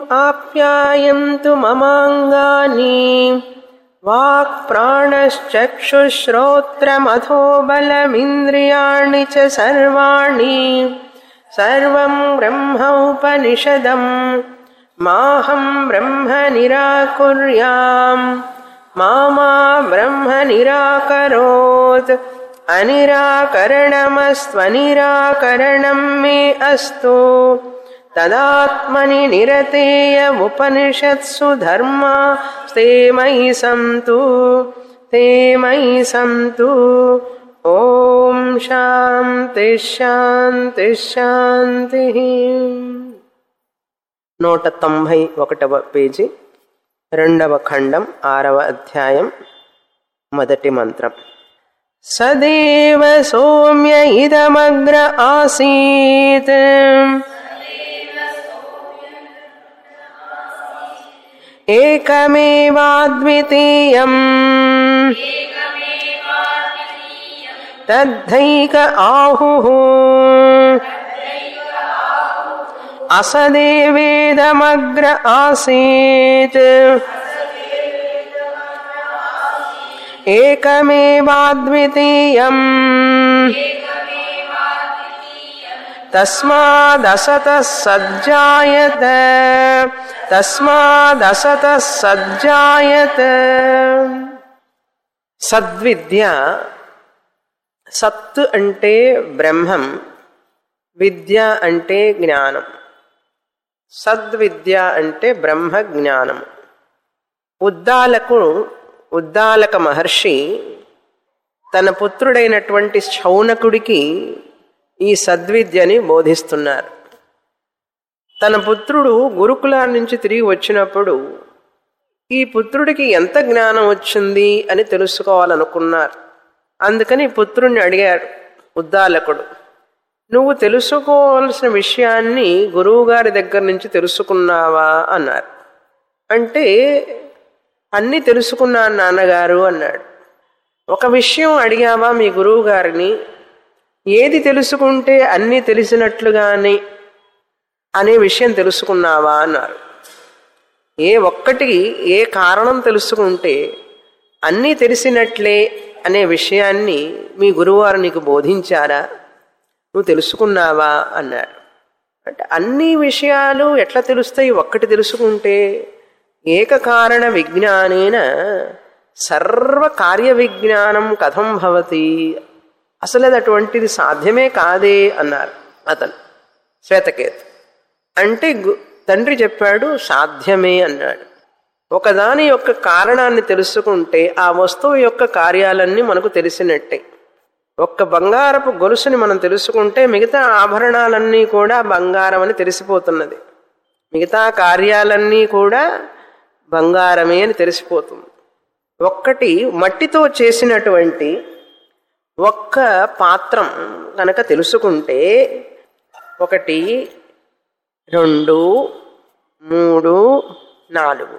आप्यायन्तु ममाङ्गानि वाक्प्राणश्चक्षुश्रोत्रमथो बलमिन्द्रियाणि च सर्वाणि सर्वं ब्रह्मोपनिषदम् माहं ब्रह्म निराकुर्याम् मा मा ब्रह्म निराकरोत् अनिराकरणमस्त्वनिराकरणं मे अस्तु तदात्मनि निरतेयमुपनिषत्सु धर्मा ते मयि सन्तु ते मयि सन्तु ॐ శాంతి శాంతి శాంతి నూట తొంభై ఒకటవ పేజీ రెండవ ఖండం ఆరవ అధ్యాయం మొదటి మంత్రం సదేవ సౌమ్య ఇదమగ్ర ఆసీత్ ఏకమేవాద్వితీయం తద్ధైక ఆహుః అసదేవేదమగ్ర ఆసీత్ ఏకమేవాద్వితీయం తస్మాదసత సజ్జాయత తస్మాదసత సజ్జాయత సద్విద్య సత్ అంటే బ్రహ్మం విద్య అంటే జ్ఞానం సద్విద్య అంటే బ్రహ్మ జ్ఞానం ఉద్దాలకు ఉద్దాలక మహర్షి తన పుత్రుడైనటువంటి శౌనకుడికి ఈ సద్విద్యని బోధిస్తున్నారు తన పుత్రుడు గురుకులా నుంచి తిరిగి వచ్చినప్పుడు ఈ పుత్రుడికి ఎంత జ్ఞానం వచ్చింది అని తెలుసుకోవాలనుకున్నారు అందుకని పుత్రుణ్ణి అడిగాడు ఉద్దాలకుడు నువ్వు తెలుసుకోవాల్సిన విషయాన్ని గురువుగారి దగ్గర నుంచి తెలుసుకున్నావా అన్నారు అంటే అన్నీ తెలుసుకున్నాను నాన్నగారు అన్నాడు ఒక విషయం అడిగావా మీ గురువు గారిని ఏది తెలుసుకుంటే అన్నీ తెలిసినట్లుగానే అనే విషయం తెలుసుకున్నావా అన్నారు ఏ ఒక్కటికి ఏ కారణం తెలుసుకుంటే అన్నీ తెలిసినట్లే అనే విషయాన్ని మీ గురువువారు నీకు బోధించారా నువ్వు తెలుసుకున్నావా అన్నాడు అంటే అన్ని విషయాలు ఎట్లా తెలుస్తాయి ఒక్కటి తెలుసుకుంటే ఏకకారణ విజ్ఞానేన సర్వ కార్య విజ్ఞానం కథం భవతి అసలు అది అటువంటిది సాధ్యమే కాదే అన్నారు అతను శ్వేతకేతు అంటే తండ్రి చెప్పాడు సాధ్యమే అన్నాడు ఒకదాని యొక్క కారణాన్ని తెలుసుకుంటే ఆ వస్తువు యొక్క కార్యాలన్నీ మనకు తెలిసినట్టే ఒక్క బంగారపు గొలుసుని మనం తెలుసుకుంటే మిగతా ఆభరణాలన్నీ కూడా బంగారం అని తెలిసిపోతున్నది మిగతా కార్యాలన్నీ కూడా బంగారమే అని తెలిసిపోతుంది ఒక్కటి మట్టితో చేసినటువంటి ఒక్క పాత్రం కనుక తెలుసుకుంటే ఒకటి రెండు మూడు నాలుగు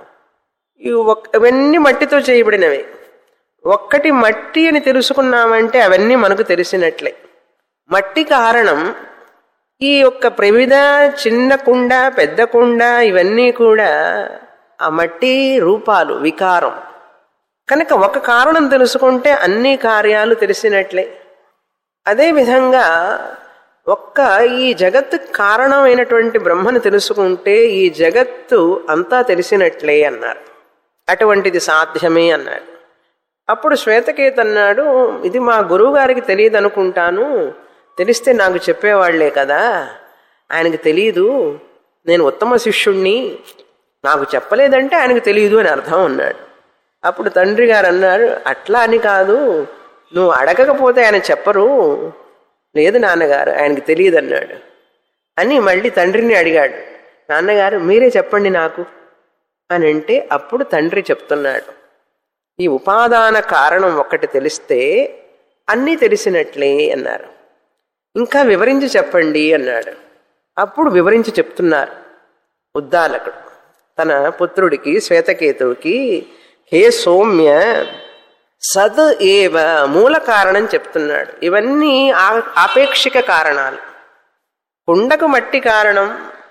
ఇవన్నీ మట్టితో చేయబడినవి ఒక్కటి మట్టి అని తెలుసుకున్నామంటే అవన్నీ మనకు తెలిసినట్లే మట్టి కారణం ఈ యొక్క ప్రవిధ చిన్న కుండ పెద్ద కుండ ఇవన్నీ కూడా ఆ మట్టి రూపాలు వికారం కనుక ఒక కారణం తెలుసుకుంటే అన్ని కార్యాలు తెలిసినట్లే అదేవిధంగా ఒక్క ఈ జగత్తు కారణమైనటువంటి బ్రహ్మను తెలుసుకుంటే ఈ జగత్తు అంతా తెలిసినట్లే అన్నారు అటువంటిది సాధ్యమే అన్నాడు అప్పుడు శ్వేతకేత్ అన్నాడు ఇది మా గురువు గారికి తెలియదు అనుకుంటాను తెలిస్తే నాకు చెప్పేవాళ్లే కదా ఆయనకి తెలియదు నేను ఉత్తమ శిష్యుణ్ణి నాకు చెప్పలేదంటే ఆయనకు తెలియదు అని అర్థం అన్నాడు అప్పుడు తండ్రి గారు అన్నారు అట్లా అని కాదు నువ్వు అడగకపోతే ఆయన చెప్పరు లేదు నాన్నగారు ఆయనకి తెలియదు అన్నాడు అని మళ్ళీ తండ్రిని అడిగాడు నాన్నగారు మీరే చెప్పండి నాకు అని అంటే అప్పుడు తండ్రి చెప్తున్నాడు ఈ ఉపాదాన కారణం ఒక్కటి తెలిస్తే అన్నీ తెలిసినట్లే అన్నారు ఇంకా వివరించి చెప్పండి అన్నాడు అప్పుడు వివరించి చెప్తున్నారు ఉద్దాలకుడు తన పుత్రుడికి శ్వేతకేతువుకి హే సౌమ్య సద్ ఏవ మూల కారణం చెప్తున్నాడు ఇవన్నీ ఆపేక్షిక కారణాలు కుండకు మట్టి కారణం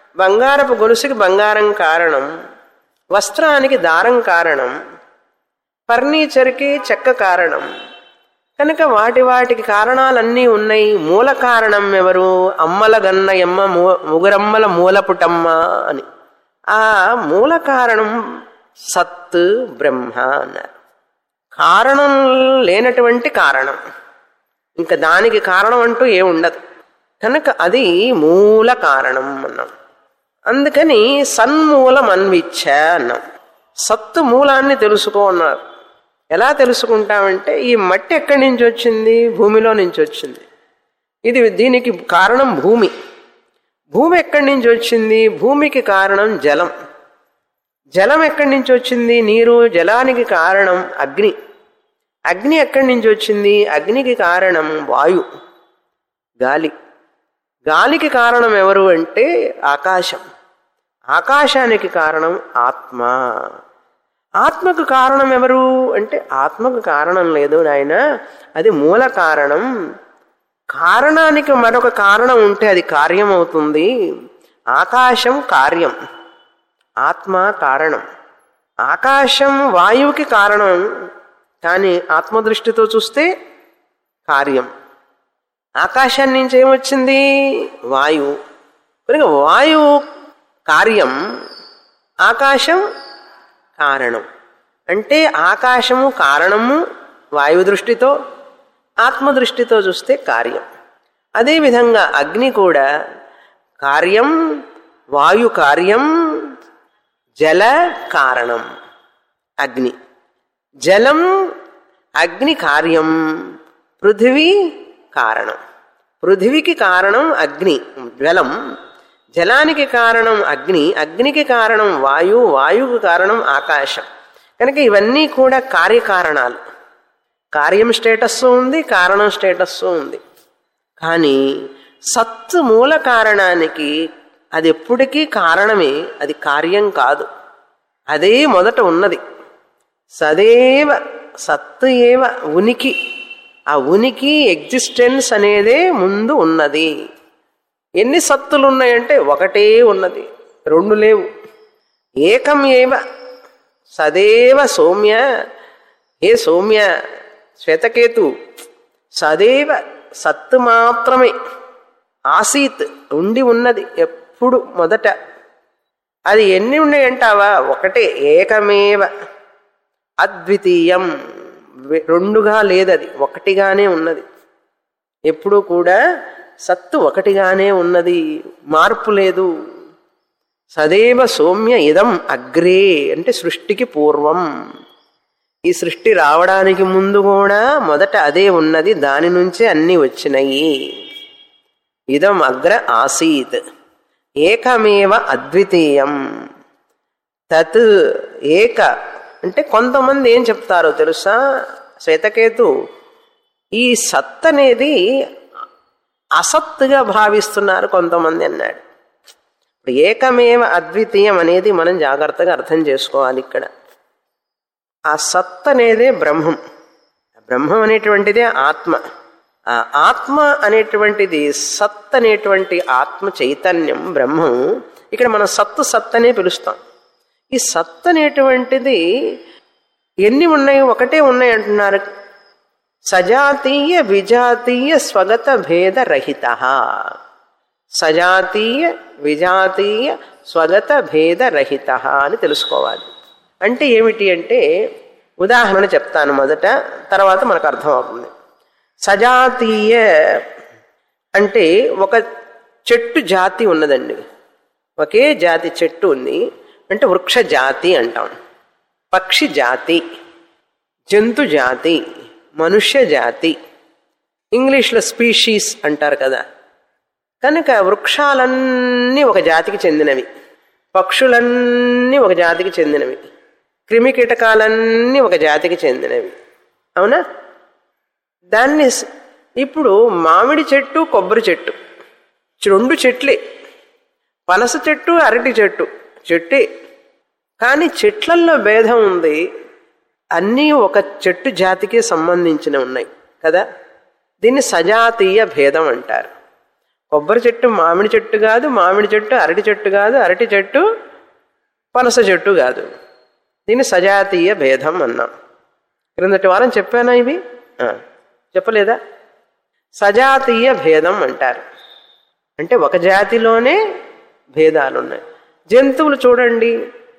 బంగారపు గొలుసుకి బంగారం కారణం వస్త్రానికి దారం కారణం ఫర్నిచర్కి చెక్క కారణం కనుక వాటి వాటికి కారణాలన్నీ ఉన్నాయి మూల కారణం ఎవరు అమ్మల గన్నయమ్మ ము- ముగురమ్మల మూలపుటమ్మ అని ఆ మూల కారణం సత్ బ్రహ్మ అన్నారు కారణం లేనటువంటి కారణం ఇంకా దానికి కారణం అంటూ ఏ ఉండదు కనుక అది మూల కారణం అన్నాం అందుకని సన్మూలం అన్విచ్చ అన్నాం సత్తు మూలాన్ని తెలుసుకో అన్నారు ఎలా తెలుసుకుంటామంటే ఈ మట్టి ఎక్కడి నుంచి వచ్చింది భూమిలో నుంచి వచ్చింది ఇది దీనికి కారణం భూమి భూమి ఎక్కడి నుంచి వచ్చింది భూమికి కారణం జలం జలం ఎక్కడి నుంచి వచ్చింది నీరు జలానికి కారణం అగ్ని అగ్ని ఎక్కడి నుంచి వచ్చింది అగ్నికి కారణం వాయు గాలి గాలికి కారణం ఎవరు అంటే ఆకాశం ఆకాశానికి కారణం ఆత్మ ఆత్మకు కారణం ఎవరు అంటే ఆత్మకు కారణం లేదు నాయన అది మూల కారణం కారణానికి మరొక కారణం ఉంటే అది కార్యం అవుతుంది ఆకాశం కార్యం ఆత్మ కారణం ఆకాశం వాయువుకి కారణం కానీ ఆత్మదృష్టితో చూస్తే కార్యం ఆకాశాన్ని నుంచి ఏమొచ్చింది వాయువు కనుక వాయువు కార్యం ఆకాశం కారణం అంటే ఆకాశము కారణము వాయు దృష్టితో ఆత్మదృష్టితో చూస్తే కార్యం అదేవిధంగా అగ్ని కూడా కార్యం వాయు కార్యం జల కారణం అగ్ని జలం అగ్ని కార్యం పృథివీ కారణం పృథివికి కారణం అగ్ని జలం జలానికి కారణం అగ్ని అగ్నికి కారణం వాయు వాయువుకి కారణం ఆకాశం కనుక ఇవన్నీ కూడా కార్యకారణాలు కార్యం స్టేటస్ ఉంది కారణం స్టేటస్ ఉంది కానీ సత్తు మూల కారణానికి అది ఎప్పటికీ కారణమే అది కార్యం కాదు అదే మొదట ఉన్నది సదేవ సత్తు ఏవ ఉనికి ఆ ఉనికి ఎగ్జిస్టెన్స్ అనేదే ముందు ఉన్నది ఎన్ని సత్తులు ఉన్నాయంటే ఒకటే ఉన్నది రెండు లేవు ఏకం ఏవ సదేవ సౌమ్య ఏ సౌమ్య శ్వేతకేతు సదేవ సత్తు మాత్రమే ఆసీత్ ఉండి ఉన్నది ఎప్పుడు మొదట అది ఎన్ని ఉన్నాయంటావా ఒకటే ఏకమేవ అద్వితీయం వె- రెండుగా లేదది ఒకటిగానే ఉన్నది ఎప్పుడూ కూడా సత్తు ఒకటిగానే ఉన్నది మార్పు లేదు సదేవ సౌమ్య ఇదం అగ్రే అంటే సృష్టికి పూర్వం ఈ సృష్టి రావడానికి ముందు కూడా మొదట అదే ఉన్నది దాని నుంచే అన్ని వచ్చినాయి ఇదం అగ్ర ఆసీత్ ఏకమేవ అద్వితీయం తత్ ఏక అంటే కొంతమంది ఏం చెప్తారో తెలుసా శ్వేతకేతు ఈ సత్ అనేది అసత్తుగా భావిస్తున్నారు కొంతమంది అన్నాడు ఇప్పుడు ఏకమేవ అద్వితీయం అనేది మనం జాగ్రత్తగా అర్థం చేసుకోవాలి ఇక్కడ ఆ సత్ అనేదే బ్రహ్మం బ్రహ్మం అనేటువంటిదే ఆత్మ ఆ ఆత్మ అనేటువంటిది సత్ అనేటువంటి ఆత్మ చైతన్యం బ్రహ్మం ఇక్కడ మనం సత్తు సత్ అనే పిలుస్తాం ఈ సత్ అనేటువంటిది ఎన్ని ఉన్నాయి ఒకటే ఉన్నాయి అంటున్నారు సజాతీయ విజాతీయ స్వగత భేద రహిత సజాతీయ విజాతీయ స్వగత భేద రహిత అని తెలుసుకోవాలి అంటే ఏమిటి అంటే ఉదాహరణ చెప్తాను మొదట తర్వాత మనకు అర్థమవుతుంది సజాతీయ అంటే ఒక చెట్టు జాతి ఉన్నదండి ఒకే జాతి చెట్టు ఉంది అంటే వృక్ష జాతి అంటాం పక్షి జాతి జంతు జాతి మనుష్య జాతి ఇంగ్లీష్లో స్పీషీస్ అంటారు కదా కనుక వృక్షాలన్నీ ఒక జాతికి చెందినవి పక్షులన్నీ ఒక జాతికి చెందినవి క్రిమి కీటకాలన్నీ ఒక జాతికి చెందినవి అవునా దాన్ని స్- ఇప్పుడు మామిడి చెట్టు కొబ్బరి చెట్టు రెండు చెట్లే పనస చెట్టు అరటి చెట్టు చెట్టే కానీ చెట్లల్లో భేదం ఉంది అన్నీ ఒక చెట్టు జాతికి సంబంధించిన ఉన్నాయి కదా దీన్ని సజాతీయ భేదం అంటారు కొబ్బరి చెట్టు మామిడి చెట్టు కాదు మామిడి చెట్టు అరటి చెట్టు కాదు అరటి చెట్టు పనస చెట్టు కాదు దీన్ని సజాతీయ భేదం అన్నాం క్రిందటి వారం చెప్పానా ఇవి ఆ, చెప్పలేదా సజాతీయ భేదం అంటారు అంటే ఒక జాతిలోనే భేదాలు ఉన్నాయి జంతువులు చూడండి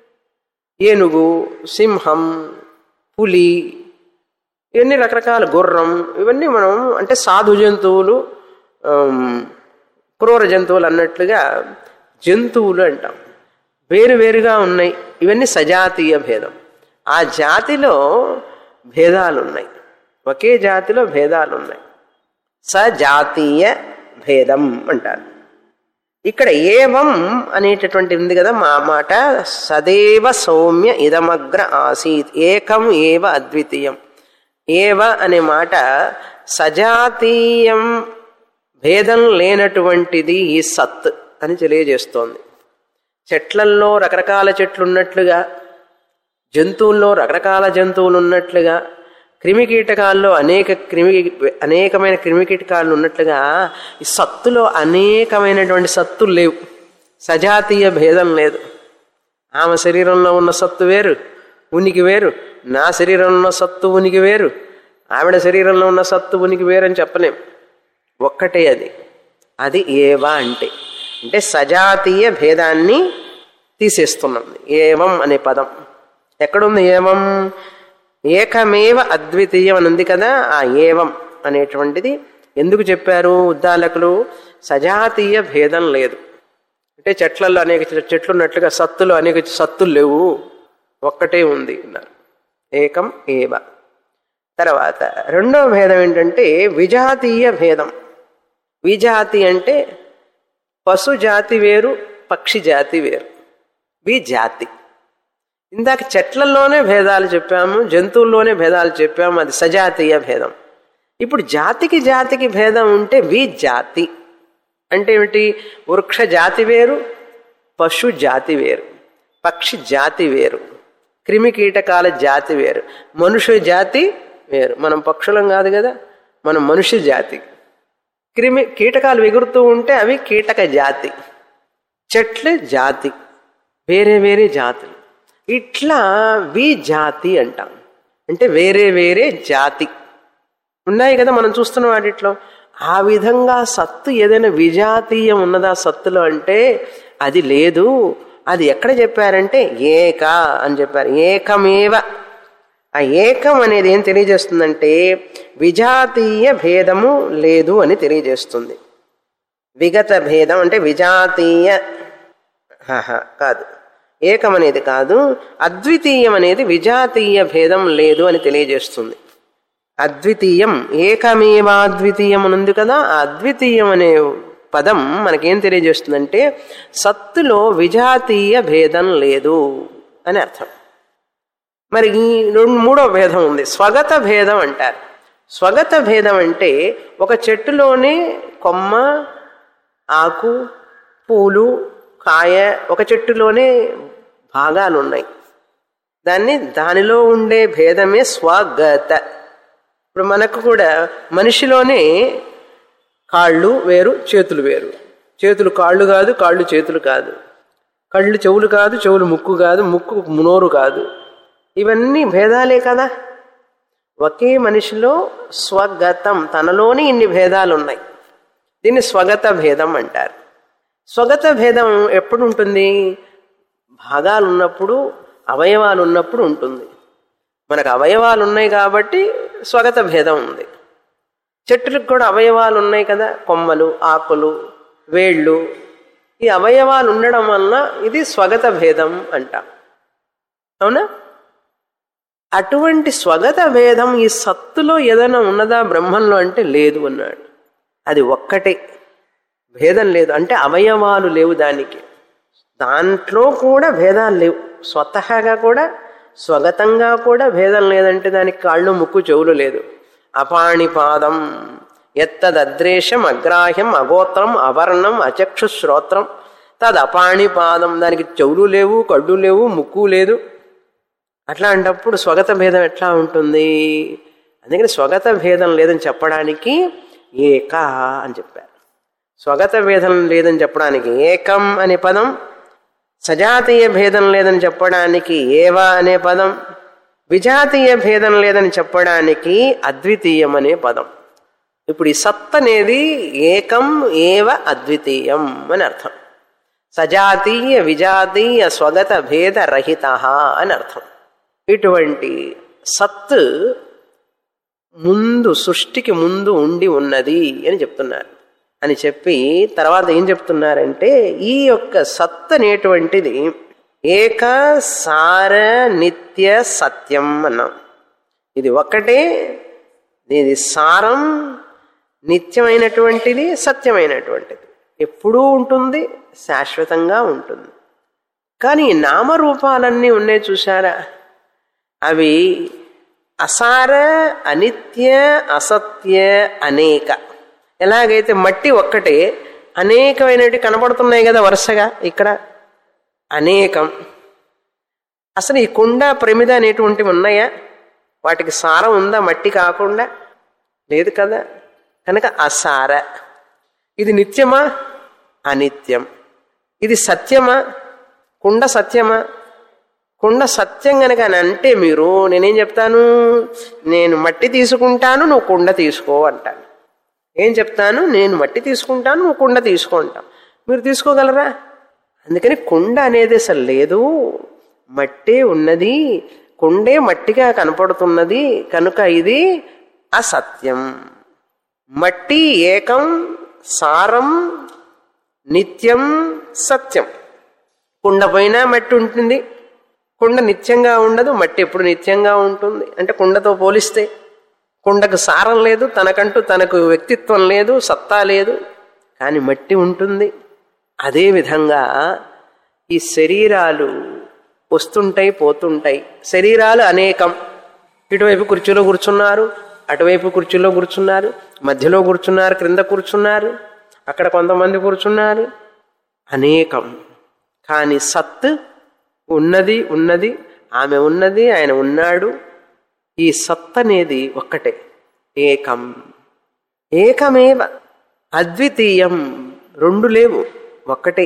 ఏనుగు సింహం పులి ఇవన్నీ రకరకాల గుర్రం ఇవన్నీ మనం అంటే సాధు జంతువులు ఆమ్, క్రూర జంతువులు అన్నట్లుగా జంతువులు అంటాం వేరు వేరుగా ఉన్నాయి ఇవన్నీ సజాతీయ భేదం ఆ జాతిలో భేదాలు ఉన్నాయి ఒకే జాతిలో భేదాలు ఉన్నాయి సజాతీయ భేదం అంటారు ఇక్కడ ఏవం అనేటటువంటి ఉంది కదా మా మాట సదేవ సౌమ్య ఇదమగ్ర ఆసీత్ ఏకం ఏవ అద్వితీయం ఏవ అనే మాట సజాతీయం భేదం లేనటువంటిది ఈ సత్ అని తెలియజేస్తోంది చెట్లల్లో రకరకాల చెట్లు ఉన్నట్లుగా జంతువుల్లో రకరకాల జంతువులు ఉన్నట్లుగా క్రిమి కీటకాల్లో అనేక క్రిమి అనేకమైన క్రిమి కీటకాలు ఉన్నట్లుగా ఈ సత్తులో అనేకమైనటువంటి సత్తులు లేవు సజాతీయ భేదం లేదు ఆమె శరీరంలో ఉన్న సత్తు వేరు ఉనికి వేరు నా శరీరంలో ఉన్న సత్తు ఉనికి వేరు ఆవిడ శరీరంలో ఉన్న సత్తు ఉనికి వేరు అని చెప్పలేం ఒక్కటే అది అది ఏవా అంటే అంటే సజాతీయ భేదాన్ని తీసేస్తున్నాం ఏవం అనే పదం ఎక్కడుంది ఏవం ఏకమేవ అద్వితీయం అని ఉంది కదా ఆ ఏవం అనేటువంటిది ఎందుకు చెప్పారు ఉద్దాలకులు సజాతీయ భేదం లేదు అంటే చెట్లలో అనేక చె- చెట్లు ఉన్నట్లుగా సత్తులు అనేక సత్తులు లేవు ఒక్కటే ఉంది అన్నారు ఏకం ఏవ తర్వాత రెండవ భేదం ఏంటంటే విజాతీయ భేదం విజాతి అంటే పశు జాతి వేరు పక్షి జాతి వేరు విజాతి ఇందాక చెట్లలోనే భేదాలు చెప్పాము జంతువుల్లోనే భేదాలు చెప్పాము అది సజాతీయ భేదం ఇప్పుడు జాతికి జాతికి భేదం ఉంటే విజాతి అంటే ఏమిటి వృక్ష జాతి వేరు పశు జాతి వేరు పక్షి జాతి వేరు క్రిమి కీటకాల జాతి వేరు మనుష్య జాతి వేరు మనం పక్షులం కాదు కదా మనం మనుష్య జాతి క్రిమి కీటకాలు ఎగురుతూ ఉంటే అవి కీటక జాతి చెట్లు జాతి వేరే వేరే జాతులు ఇట్లా వి జాతి అంటాం అంటే వేరే వేరే జాతి ఉన్నాయి కదా మనం చూస్తున్న వాటిట్లో ఆ విధంగా సత్తు ఏదైనా విజాతీయం ఉన్నదా సత్తులో అంటే అది లేదు అది ఎక్కడ చెప్పారంటే ఏక అని చెప్పారు ఏకమేవ ఆ ఏకం అనేది ఏం తెలియజేస్తుందంటే విజాతీయ భేదము లేదు అని తెలియజేస్తుంది విగత భేదం అంటే విజాతీయ ఆహా, కాదు ఏకం అనేది కాదు అద్వితీయం అనేది విజాతీయ భేదం లేదు అని తెలియజేస్తుంది అద్వితీయం ఏకమేవాద్వితీయం అని ఉంది కదా ఆ అద్వితీయం అనే పదం మనకేం తెలియజేస్తుందంటే సత్తులో విజాతీయ భేదం లేదు అని అర్థం మరి ఈ రెండు మూడో భేదం ఉంది స్వగత భేదం అంటారు స్వగత భేదం అంటే ఒక చెట్టులోనే కొమ్మ ఆకు పూలు కాయ ఒక చెట్టులోనే భాగాలు ఉన్నాయి దాన్ని దానిలో ఉండే భేదమే స్వగత ఇప్పుడు మనకు కూడా మనిషిలోనే కాళ్ళు వేరు చేతులు వేరు చేతులు కాళ్ళు కాదు కాళ్ళు చేతులు కాదు కళ్ళు చెవులు కాదు చెవులు ముక్కు కాదు ముక్కు నోరు కాదు ఇవన్నీ భేదాలే కదా ఒకే మనిషిలో స్వగతం తనలోని ఇన్ని భేదాలు ఉన్నాయి దీన్ని స్వగత భేదం అంటారు స్వగత భేదం ఎప్పుడు ఉంటుంది భాగాలు ఉన్నప్పుడు అవయవాలు ఉన్నప్పుడు ఉంటుంది మనకు అవయవాలు ఉన్నాయి కాబట్టి స్వగత భేదం ఉంది చెట్టులకు కూడా అవయవాలు ఉన్నాయి కదా కొమ్మలు ఆకులు వేళ్ళు ఈ అవయవాలు ఉండడం వలన ఇది స్వగత భేదం అంటాం అవునా అటువంటి స్వగత భేదం ఈ సత్తులో ఏదైనా ఉన్నదా బ్రహ్మంలో అంటే లేదు అన్నాడు అది ఒక్కటే భేదం లేదు అంటే అవయవాలు లేవు దానికి దాంట్లో కూడా భేదాలు లేవు స్వతహాగా కూడా స్వగతంగా కూడా భేదం లేదంటే దానికి కాళ్ళు ముక్కు చెవులు లేదు అపాణిపాదం ఎత్తదద్రేశం అగ్రాహ్యం అగోత్రం అవర్ణం అచక్షు శ్రోత్రం తద్ అపాణిపాదం దానికి చెవులు లేవు కళ్ళు లేవు ముక్కు లేదు అట్లాంటప్పుడు స్వగత భేదం ఎట్లా ఉంటుంది అందుకని స్వగత భేదం లేదని చెప్పడానికి ఏక అని చెప్పారు స్వగత భేదం లేదని చెప్పడానికి ఏకం అనే పదం సజాతీయ భేదం లేదని చెప్పడానికి ఏవా అనే పదం విజాతీయ భేదం లేదని చెప్పడానికి అద్వితీయం అనే పదం ఇప్పుడు ఈ సత్ అనేది ఏకం ఏవ అద్వితీయం అని అర్థం సజాతీయ విజాతీయ స్వగత భేద రహిత అని అర్థం ఇటువంటి సత్ ముందు సృష్టికి ముందు ఉండి ఉన్నది అని చెప్తున్నారు అని చెప్పి తర్వాత ఏం చెప్తున్నారంటే ఈ యొక్క సత్ అనేటువంటిది ఏక సార నిత్య సత్యం అన్నాం ఇది ఒక్కటే ఇది సారం నిత్యమైనటువంటిది సత్యమైనటువంటిది ఎప్పుడూ ఉంటుంది శాశ్వతంగా ఉంటుంది కానీ ఈ నామరూపాలన్నీ ఉన్నాయి చూసారా అవి అసార అనిత్య అసత్య అనేక ఎలాగైతే మట్టి ఒక్కటే అనేకమైనవి కనబడుతున్నాయి కదా వరుసగా ఇక్కడ అనేకం అసలు ఈ కుండ ప్రమిద అనేటువంటివి ఉన్నాయా వాటికి సారం ఉందా మట్టి కాకుండా లేదు కదా కనుక అసార ఇది నిత్యమా అనిత్యం ఇది సత్యమా కుండ సత్యమా కుండ సత్యం గనక అని అంటే మీరు నేనేం చెప్తాను నేను మట్టి తీసుకుంటాను నువ్వు కుండ తీసుకో అంటాను ఏం చెప్తాను నేను మట్టి తీసుకుంటాను నువ్వు కుండ తీసుకో అంటావు మీరు తీసుకోగలరా అందుకని కుండ అనేది అసలు లేదు మట్టే ఉన్నది కుండే మట్టిగా కనపడుతున్నది కనుక ఇది అసత్యం మట్టి ఏకం సారం నిత్యం సత్యం కుండ పైన మట్టి ఉంటుంది కుండ నిత్యంగా ఉండదు మట్టి ఎప్పుడు నిత్యంగా ఉంటుంది అంటే కుండతో పోలిస్తే కుండకు సారం లేదు తనకంటూ తనకు వ్యక్తిత్వం లేదు సత్తా లేదు కానీ మట్టి ఉంటుంది అదేవిధంగా ఈ శరీరాలు వస్తుంటాయి పోతుంటాయి శరీరాలు అనేకం ఇటువైపు కుర్చీలో కూర్చున్నారు అటువైపు కుర్చీలో కూర్చున్నారు మధ్యలో కూర్చున్నారు క్రింద కూర్చున్నారు అక్కడ కొంతమంది కూర్చున్నారు అనేకం కానీ సత్ ఉన్నది ఉన్నది ఆమె ఉన్నది ఆయన ఉన్నాడు ఈ సత్ అనేది ఒక్కటే ఏకం ఏకమేవ అద్వితీయం రెండు లేవు ఒక్కటే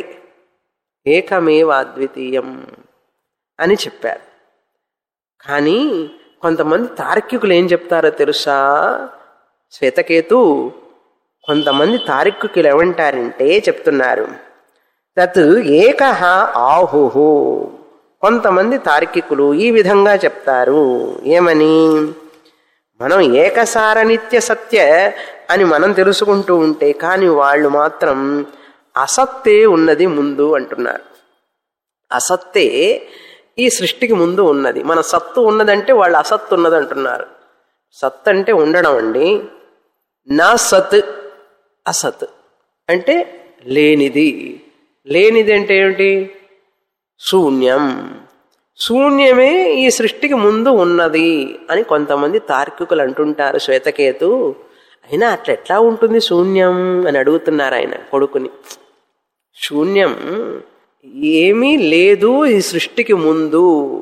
ఏకమేవ అద్వితీయం అని చెప్పారు కానీ కొంతమంది తార్కికులు ఏం చెప్తారో తెలుసా శ్వేతకేతు కొంతమంది తార్కికులు ఏమంటారంటే చెప్తున్నారు తత్ ఏక ఆహుహు కొంతమంది తార్కికులు ఈ విధంగా చెప్తారు ఏమని మనం ఏకసార నిత్య సత్య అని మనం తెలుసుకుంటూ ఉంటే కానీ వాళ్ళు మాత్రం అసత్తే ఉన్నది ముందు అంటున్నారు అసత్తే ఈ సృష్టికి ముందు ఉన్నది మన సత్తు ఉన్నదంటే వాళ్ళు అసత్తు ఉన్నది అంటున్నారు సత్ అంటే ఉండడం అండి నా సత్ అసత్ అంటే లేనిది లేనిది అంటే ఏమిటి శూన్యం శూన్యమే ఈ సృష్టికి ముందు ఉన్నది అని కొంతమంది తార్కికులు అంటుంటారు శ్వేతకేతు అయినా అట్లా ఎట్లా ఉంటుంది శూన్యం అని అడుగుతున్నారు ఆయన కొడుకుని శూన్యం ఏమీ లేదు ఈ సృష్టికి ముందు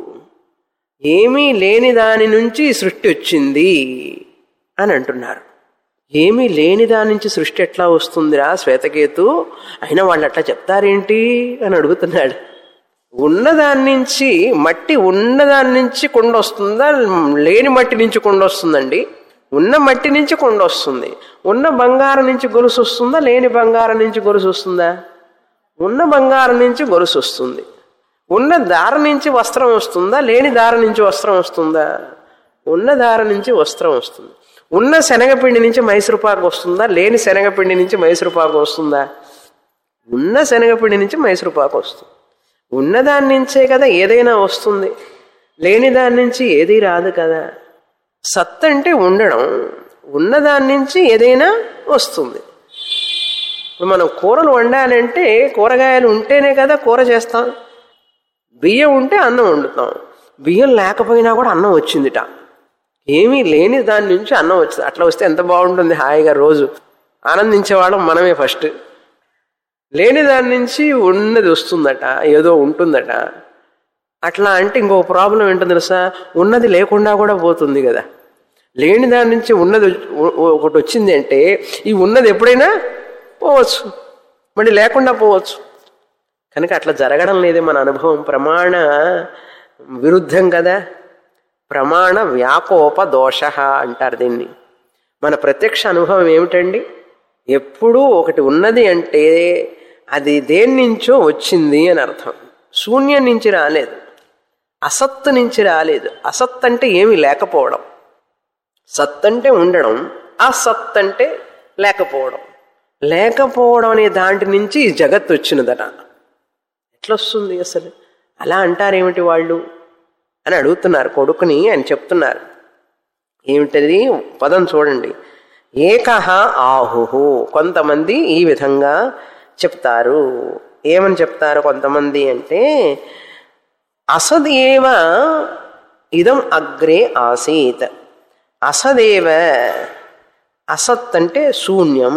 ఏమీ లేని దాని నుంచి ఈ సృష్టి వచ్చింది అని అంటున్నారు ఏమీ లేని దాని నుంచి సృష్టి ఎట్లా వస్తుందిరా శ్వేతకేతు అయినా వాళ్ళు అట్లా చెప్తారేంటి అని అడుగుతున్నాడు ఉన్నదాని నుంచి మట్టి ఉన్నదాని నుంచి కొండ వస్తుందా లేని మట్టి నుంచి కొండ వస్తుందండి ఉన్న మట్టి నుంచి కొండ వస్తుంది ఉన్న బంగారం నుంచి గొలుసు వస్తుందా లేని బంగారం నుంచి గొలుసు వస్తుందా ఉన్న బంగారం నుంచి గొలుసు వస్తుంది ఉన్న దార నుంచి వస్త్రం వస్తుందా లేని దార నుంచి వస్త్రం వస్తుందా ఉన్న దార నుంచి వస్త్రం వస్తుంది ఉన్న శనగపిండి నుంచి మైసూరుపాకు వస్తుందా లేని శనగపిండి నుంచి మైసూరుపాకు వస్తుందా ఉన్న శనగపిండి నుంచి మైసూరుపాకు వస్తుంది ఉన్నదాని నుంచే కదా ఏదైనా వస్తుంది లేని దాని నుంచి ఏది రాదు కదా సత్ అంటే ఉండడం ఉన్నదాని నుంచి ఏదైనా వస్తుంది ఇప్పుడు మనం కూరలు వండాలంటే కూరగాయలు ఉంటేనే కదా కూర చేస్తాం బియ్యం ఉంటే అన్నం వండుతాం బియ్యం లేకపోయినా కూడా అన్నం వచ్చిందిట ఏమీ లేని దాని నుంచి అన్నం వచ్చింది అట్లా వస్తే ఎంత బాగుంటుంది హాయిగా రోజు ఆనందించేవాళ్ళం మనమే ఫస్ట్ లేని దాని నుంచి ఉన్నది వస్తుందట ఏదో ఉంటుందట అట్లా అంటే ఇంకో ప్రాబ్లం ఏంటో తెలుసా ఉన్నది లేకుండా కూడా పోతుంది కదా లేని దాని నుంచి ఉన్నది ఒకటి వచ్చింది అంటే ఈ ఉన్నది ఎప్పుడైనా పోవచ్చు మళ్ళీ లేకుండా పోవచ్చు కనుక అట్లా జరగడం లేదే మన అనుభవం ప్రమాణ విరుద్ధం కదా ప్రమాణ వ్యాకోప దోష అంటారు దీన్ని మన ప్రత్యక్ష అనుభవం ఏమిటండి ఎప్పుడూ ఒకటి ఉన్నది అంటే అది దేని నుంచో వచ్చింది అని అర్థం శూన్యం నుంచి రాలేదు అసత్తు నుంచి రాలేదు అసత్ అంటే ఏమీ లేకపోవడం సత్ అంటే ఉండడం అసత్ అంటే లేకపోవడం లేకపోవడం అనే దాంటి నుంచి ఈ జగత్ వచ్చినదట ఎట్లొస్తుంది అసలు అలా అంటారేమిటి వాళ్ళు అని అడుగుతున్నారు కొడుకుని అని చెప్తున్నారు ఏమిటది పదం చూడండి ఏకహ ఆహుహు కొంతమంది ఈ విధంగా చెప్తారు ఏమని చెప్తారు కొంతమంది అంటే అసదేవ ఇదం అగ్రే ఆసీత్ అసదేవ అసత్ అంటే శూన్యం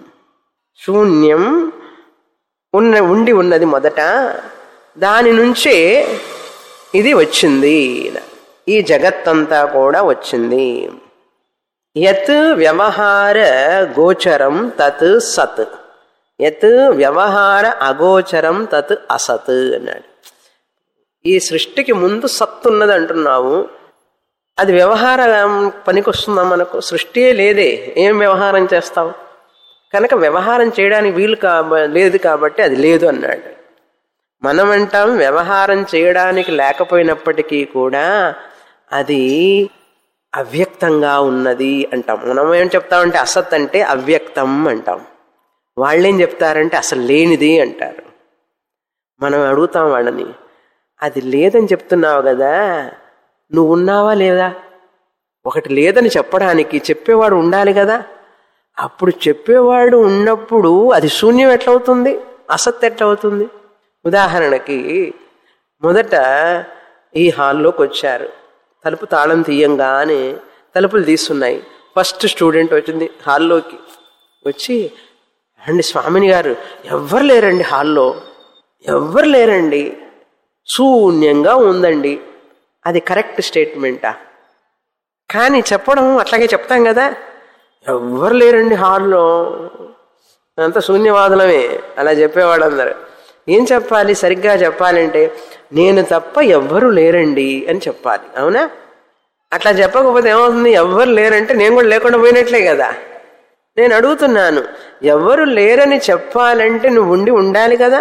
శూన్యం ఉన్న ఉండి ఉన్నది మొదట దాని నుంచే ఇది వచ్చింది ఈ జగత్తంతా కూడా వచ్చింది యత్ వ్యవహార గోచరం తత్ సత్ యత్ వ్యవహార అగోచరం తత్ అసత్ అన్నాడు ఈ సృష్టికి ముందు సత్ ఉన్నది అంటున్నావు అది వ్యవహారం పనికొస్తుందా మనకు సృష్టియే లేదే ఏం వ్యవహారం చేస్తావు కనుక వ్యవహారం చేయడానికి వీలు కాబ లేదు కాబట్టి అది లేదు అన్నాడు మనం అంటాం వ్యవహారం చేయడానికి లేకపోయినప్పటికీ కూడా అది అవ్యక్తంగా ఉన్నది అంటాం మనం ఏం చెప్తామంటే అసత్ అంటే అవ్యక్తం అంటాం వాళ్ళేం చెప్తారంటే అసలు లేనిది అంటారు మనం అడుగుతాం వాళ్ళని అది లేదని చెప్తున్నావు కదా నువ్వు ఉన్నావా లేదా ఒకటి లేదని చెప్పడానికి చెప్పేవాడు ఉండాలి కదా అప్పుడు చెప్పేవాడు ఉన్నప్పుడు అది శూన్యం ఎట్లవుతుంది అసత్ ఎట్లవుతుంది ఉదాహరణకి మొదట ఈ హాల్లోకి వచ్చారు తలుపు తాళం తీయంగానే తలుపులు తీస్తున్నాయి ఫస్ట్ స్టూడెంట్ వచ్చింది హాల్లోకి వచ్చి అండి స్వామిని గారు ఎవ్వరు లేరండి హాల్లో ఎవ్వరు లేరండి శూన్యంగా ఉందండి అది కరెక్ట్ స్టేట్మెంటా కానీ చెప్పడం అట్లాగే చెప్తాం కదా ఎవ్వరు లేరండి హాల్లో అంత శూన్యవాదులమే అలా చెప్పేవాడు అందరు ఏం చెప్పాలి సరిగ్గా చెప్పాలంటే నేను తప్ప ఎవ్వరు లేరండి అని చెప్పాలి అవునా అట్లా చెప్పకపోతే ఏమవుతుంది ఎవ్వరు లేరంటే నేను కూడా లేకుండా పోయినట్లే కదా నేను అడుగుతున్నాను ఎవ్వరు లేరని చెప్పాలంటే నువ్వు ఉండి ఉండాలి కదా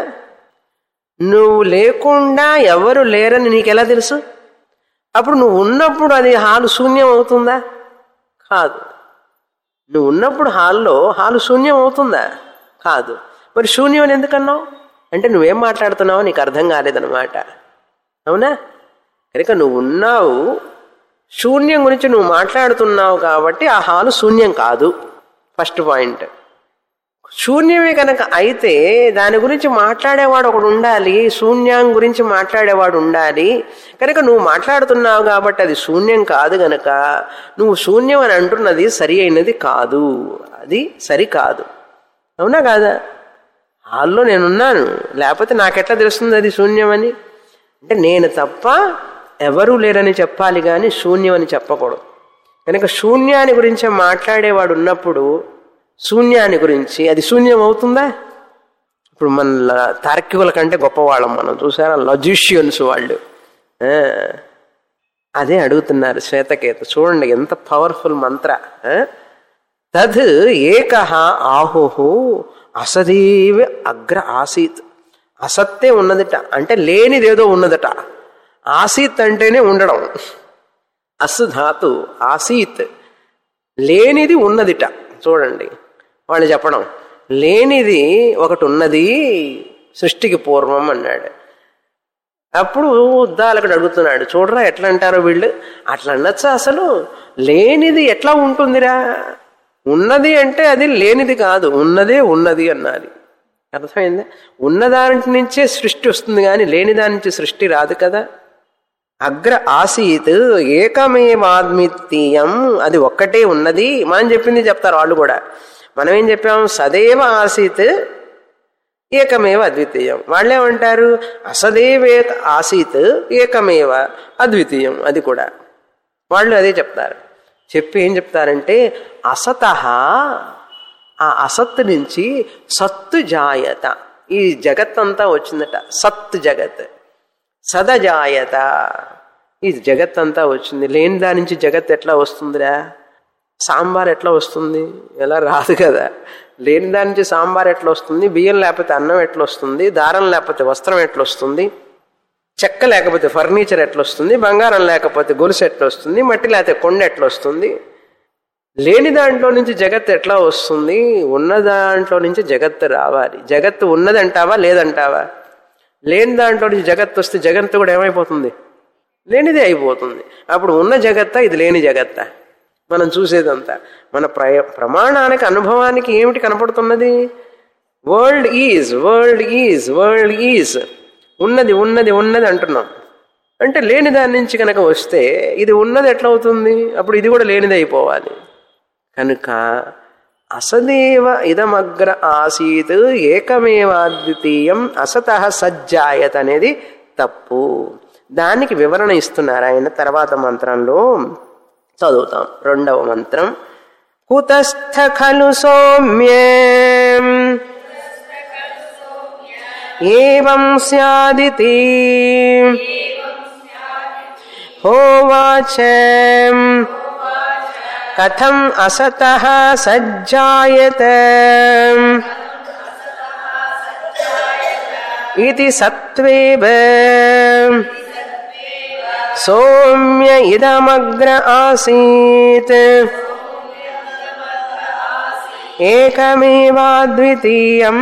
నువ్వు లేకుండా ఎవరు లేరని నీకెలా తెలుసు అప్పుడు నువ్వు ఉన్నప్పుడు అది హాలు శూన్యం అవుతుందా కాదు నువ్వు ఉన్నప్పుడు హాల్లో హాలు శూన్యం అవుతుందా కాదు మరి శూన్యం అని ఎందుకన్నావు అంటే నువ్వేం మాట్లాడుతున్నావో నీకు అర్థం కాలేదన్నమాట అవునా కనుక నువ్వు ఉన్నావు శూన్యం గురించి నువ్వు మాట్లాడుతున్నావు కాబట్టి ఆ హాలు శూన్యం కాదు ఫస్ట్ పాయింట్ శూన్యమే కనుక అయితే దాని గురించి మాట్లాడేవాడు ఒకడు ఉండాలి శూన్యం గురించి మాట్లాడేవాడు ఉండాలి కనుక నువ్వు మాట్లాడుతున్నావు కాబట్టి అది శూన్యం కాదు గనక నువ్వు శూన్యం అని అంటున్నది సరి అయినది కాదు అది సరి కాదు అవునా కాదా హాల్లో నేనున్నాను లేకపోతే నాకెట్లా తెలుస్తుంది అది శూన్యం అని అంటే నేను తప్ప ఎవరూ లేరని చెప్పాలి కానీ శూన్యం అని చెప్పకూడదు కనుక శూన్యాన్ని గురించి మాట్లాడేవాడు ఉన్నప్పుడు శూన్యాన్ని గురించి అది శూన్యం అవుతుందా ఇప్పుడు మన తార్కికుల కంటే గొప్పవాళ్ళం మనం చూసారా లజిషియన్స్ వాళ్ళు ఆ, అదే అడుగుతున్నారు శ్వేతకేత చూడండి ఎంత పవర్ఫుల్ మంత్ర ఆ? తద్ ఏక ఆహుహు అసదీవ అగ్ర ఆసీత్ అసత్తే ఉన్నదిట అంటే లేనిదేదో ఉన్నదట ఆసీత్ అంటేనే ఉండడం అస్ ధాతు ఆసీత్ లేనిది ఉన్నదిట చూడండి వాళ్ళు చెప్పడం లేనిది ఒకటి ఉన్నది సృష్టికి పూర్వం అన్నాడు అప్పుడు ఉద్దాలకుడు అడుగుతున్నాడు చూడరా ఎట్లా అంటారో వీళ్ళు అట్లా అనొచ్చా అసలు లేనిది ఎట్లా ఉంటుందిరా ఉన్నది అంటే అది లేనిది కాదు ఉన్నదే ఉన్నది అన్నది అర్థమైందా ఉన్నదాని నుంచే సృష్టి వస్తుంది కానీ లేని దాని నుంచి సృష్టి రాదు కదా అగ్ర ఆసీత్ ఏకమేవాద్మితీయం అది ఒక్కటే ఉన్నది మనం చెప్పింది చెప్తారు వాళ్ళు కూడా మనం ఏం చెప్పాము సదేవ ఆసీత్ ఏకమేవ అద్వితీయం వాళ్ళేమంటారు అసదేవే ఆసీత్ ఏకమేవ అద్వితీయం అది కూడా వాళ్ళు అదే చెప్తారు చెప్పి ఏం చెప్తారంటే అసత ఆ అసత్తు నుంచి సత్తు జాయత ఈ జగత్తంతా వచ్చిందట సత్ జగత్ సదజాయత ఈ జగత్ అంతా వచ్చింది లేని దాని నుంచి జగత్ ఎట్లా వస్తుందిరా సాంబార్ ఎట్లా వస్తుంది ఎలా రాదు కదా లేని దాని నుంచి సాంబార్ ఎట్లా వస్తుంది బియ్యం లేకపోతే అన్నం ఎట్లా వస్తుంది దారం లేకపోతే వస్త్రం ఎట్లా వస్తుంది చెక్క లేకపోతే ఫర్నిచర్ ఎట్లా వస్తుంది బంగారం లేకపోతే గొలుసు ఎట్లా వస్తుంది మట్టి లేకపోతే కొండ ఎట్లా వస్తుంది లేని దాంట్లో నుంచి జగత్ ఎట్లా వస్తుంది ఉన్న దాంట్లో నుంచి జగత్తు రావాలి జగత్తు ఉన్నదంటావా లేదంటావా లేని దాంట్లో నుంచి జగత్తు వస్తే జగత్తు కూడా ఏమైపోతుంది లేనిదే అయిపోతుంది అప్పుడు ఉన్న జగత్తా ఇది లేని జగత్తా మనం చూసేదంతా మన ప్రయ ప్రమాణానికి అనుభవానికి ఏమిటి కనపడుతున్నది world is world is world is ఉన్నది ఉన్నది ఉన్నది అంటున్నాం అంటే లేని దాని నుంచి కనుక వస్తే ఇది ఉన్నది ఎట్లా అవుతుంది అప్పుడు ఇది కూడా లేనిది అయిపోవాలి కనుక అసదేవ ఇదమగ్ర ఆసీత్ ఏకమేవాద్వితీయం అసత సజ్జాయత అనేది తప్పు దానికి వివరణ ఇస్తున్నారు ఆయన తర్వాత మంత్రంలో చదువుతాం రెండవ మంత్రం కుతస్థ ఖలు సౌమ్యే ఏం స్యాదితి హోవాచ కథం అసత సజ్జాయత ఇది సత్వేవ సౌమ్య ఇదమగ్ర ఆసీత్ ఏకమేవాద్వితీయం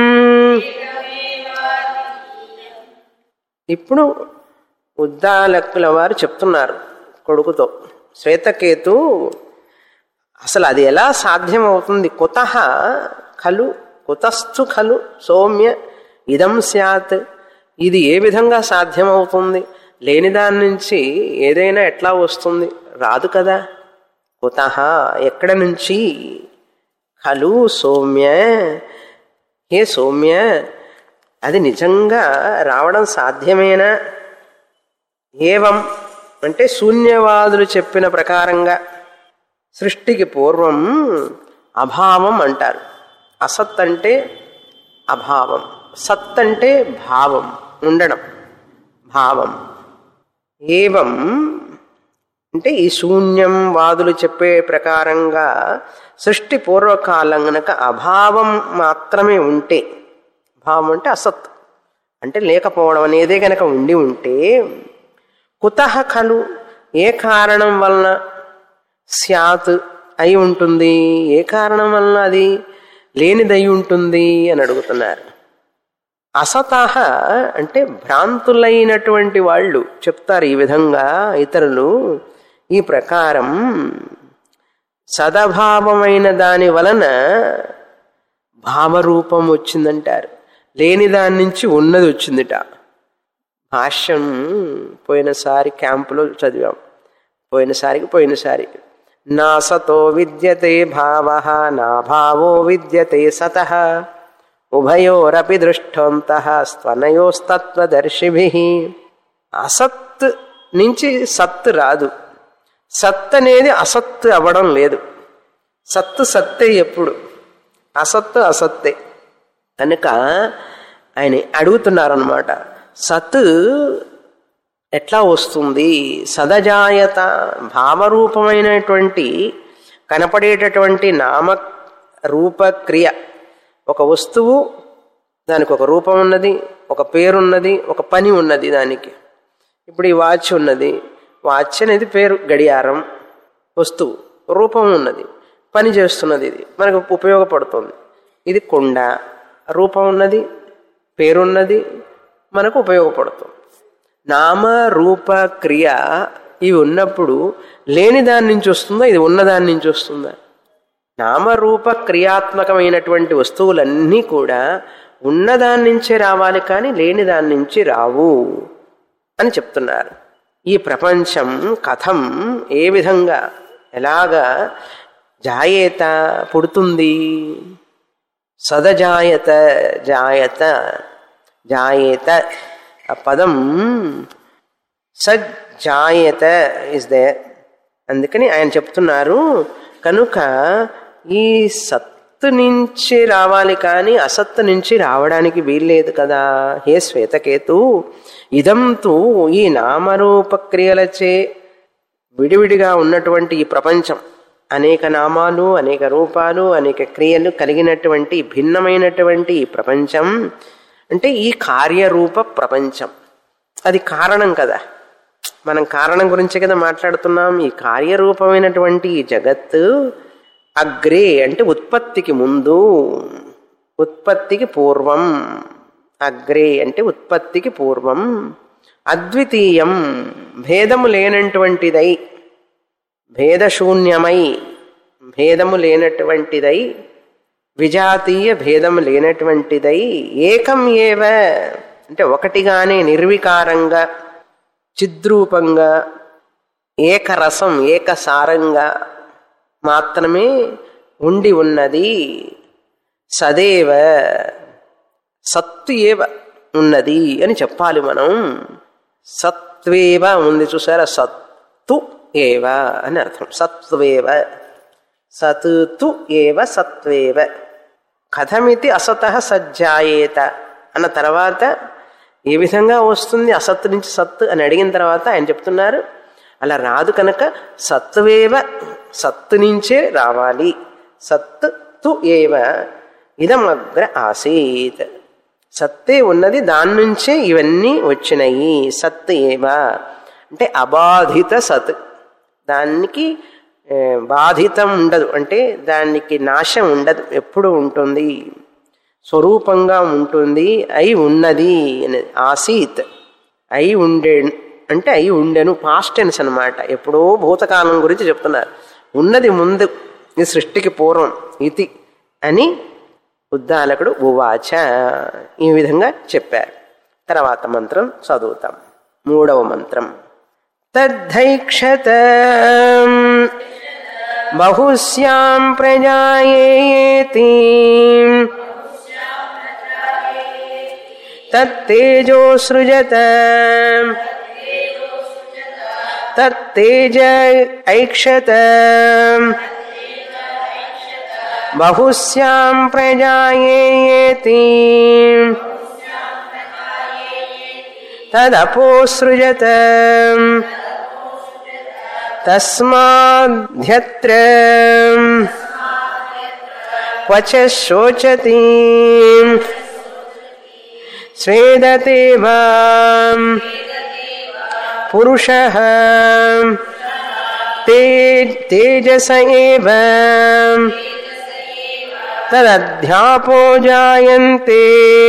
ఇప్పుడు ఉద్దాలకుల వారు చెప్తున్నారు కొడుకుతో శ్వేతకేతు అసలు అది ఎలా సాధ్యమవుతుంది కుత ఖలు కుతస్థు ఖలు సౌమ్య ఇదం స్యాత్ ఇది ఏ విధంగా సాధ్యమవుతుంది లేని దాని నుంచి ఏదైనా ఎట్లా వస్తుంది రాదు కదా కుత ఎక్కడ నుంచి ఖలు సౌమ్య హే సౌమ్య అది నిజంగా రావడం సాధ్యమేనా ఏవం అంటే శూన్యవాదులు చెప్పిన ప్రకారంగా సృష్టికి పూర్వం అభావం అంటారు అసత్ అంటే అభావం సత్ అంటే భావం ఉండడం భావం ఏవం అంటే ఈ శూన్యం వాదులు చెప్పే ప్రకారంగా సృష్టి పూర్వకాలం గనక అభావం మాత్రమే ఉంటే భావం అంటే అసత్ అంటే లేకపోవడం అనేదే గనక ఉండి ఉంటే కుతహ ఖలు ఏ కారణం వలన స్యాత్ అయి ఉంటుంది ఏ కారణం వలన అది లేనిదై ఉంటుంది అని అడుగుతున్నారు అసతహ అంటే భ్రాంతులైనటువంటి వాళ్ళు చెప్తారు ఈ విధంగా ఇతరులు ఈ ప్రకారం సదభావమైన దాని వలన భావరూపం వచ్చిందంటారు లేని దాని నుంచి ఉన్నది వచ్చిందిట భాష్యం పోయినసారి క్యాంపులో చదివాం పోయినసారికి పోయినసారి నా సతో విద్యతే భావ నా భావో విద్యతే సత ఉభయోరపి దృష్టంత స్తనయోస్తత్వదర్శిభి అసత్ నుంచి సత్ రాదు సత్ అనేది అసత్ అవ్వడం లేదు సత్తు సత్తే ఎప్పుడు అసత్తు అసత్తే కనుక ఆయన అడుగుతున్నారనమాట సత్ ఎట్లా వస్తుంది సదజాయత భావరూపమైనటువంటి కనపడేటటువంటి నామ రూపక్రియ ఒక వస్తువు దానికి ఒక రూపం ఉన్నది ఒక పేరున్నది ఒక పని ఉన్నది దానికి ఇప్పుడు ఈ వాచ్ ఉన్నది వాచ్ అనేది పేరు గడియారం వస్తువు రూపం ఉన్నది పని చేస్తున్నది ఇది మనకు ఉపయోగపడుతుంది ఇది కుండ రూపం ఉన్నది పేరున్నది మనకు ఉపయోగపడుతుంది నామ రూప క్రియ ఇవి ఉన్నప్పుడు లేని దాని నుంచి వస్తుందా ఇది ఉన్నదాని నుంచి వస్తుందా నామరూప క్రియాత్మకమైనటువంటి వస్తువులన్నీ కూడా ఉన్నదాని నుంచే రావాలి కానీ లేని దాని నుంచి రావు అని చెప్తున్నారు ఈ ప్రపంచం కథం ఏ విధంగా ఎలాగా జాయేత పుడుతుంది సదజాయత జాయత జాయేత ఆ పదం సజ్జాయత ఇస్ దే అందుకని ఆయన చెప్తున్నారు కనుక ఈ సత్ సత్తు నుంచి రావాలి కానీ అసత్తు నుంచి రావడానికి వీల్లేదు కదా హే శ్వేతకేతు ఇదం తు ఈ నామరూప క్రియలచే విడివిడిగా ఉన్నటువంటి ఈ ప్రపంచం అనేక నామాలు అనేక రూపాలు అనేక క్రియలు కలిగినటువంటి భిన్నమైనటువంటి ఈ ప్రపంచం అంటే ఈ కార్యరూప ప్రపంచం అది కారణం కదా మనం కారణం గురించి కదా మాట్లాడుతున్నాం ఈ కార్యరూపమైనటువంటి ఈ జగత్తు అగ్రే అంటే ఉత్పత్తికి ముందు ఉత్పత్తికి పూర్వం అగ్రే అంటే ఉత్పత్తికి పూర్వం అద్వితీయం భేదము లేనటువంటిదై భేదశూన్యమై భేదము లేనటువంటిదై విజాతీయ భేదము లేనటువంటిదై ఏకం ఏవ అంటే ఒకటిగానే నిర్వికారంగా చిద్రూపంగా ఏకరసం ఏకసారంగా మాత్రమే ఉండి ఉన్నది సదేవ సత్తు ఏవ ఉన్నది అని చెప్పాలి మనం సత్వేవ ఉంది చూసారా సత్తు ఏవ అని అర్థం సత్వేవ సత్ తు ఏవ సత్వేవ కథమితి అసత సజ్జాయేత అన్న తర్వాత ఏ విధంగా వస్తుంది అసత్తు నుంచి సత్తు అని అడిగిన తర్వాత ఆయన చెప్తున్నారు అలా రాదు కనుక సత్వేవ సత్తు నుంచే రావాలి సత్ తు ఏవ ఇదమగ్ర ఆసీత్ సత్తే ఉన్నది దాని నుంచే ఇవన్నీ వచ్చినాయి సత్ ఏవ అంటే అబాధిత సత్ దానికి ఏ, బాధితం ఉండదు అంటే దానికి నాశం ఉండదు ఎప్పుడు ఉంటుంది స్వరూపంగా ఉంటుంది అయి ఉన్నది అని ఆసీత్ అయి ఉండే అంటే అయి ఉండెను పాస్ట్ టెన్స్ అనమాట ఎప్పుడో భూతకాలం గురించి చెప్తున్నారు ఉన్నది ముందు ఈ సృష్టికి పూర్వం ఇది అని ఉద్దాలకుడు ఉవాచ ఈ విధంగా చెప్పారు తర్వాత మంత్రం చదువుతాం మూడవ మంత్రం తద్ధైక్షత బహుశ్యాం ప్రజాయేతి తత్తేజో సృజత తత్తేజ ఐక్షత బహుశ్యాం ప్రజాయేతి తదపోసృజత తస్మాద్యత్ర క్వచ శోచతి స్వేదతే వా పురుష తేజస ఏవ తదధ్యాపో జాయంతే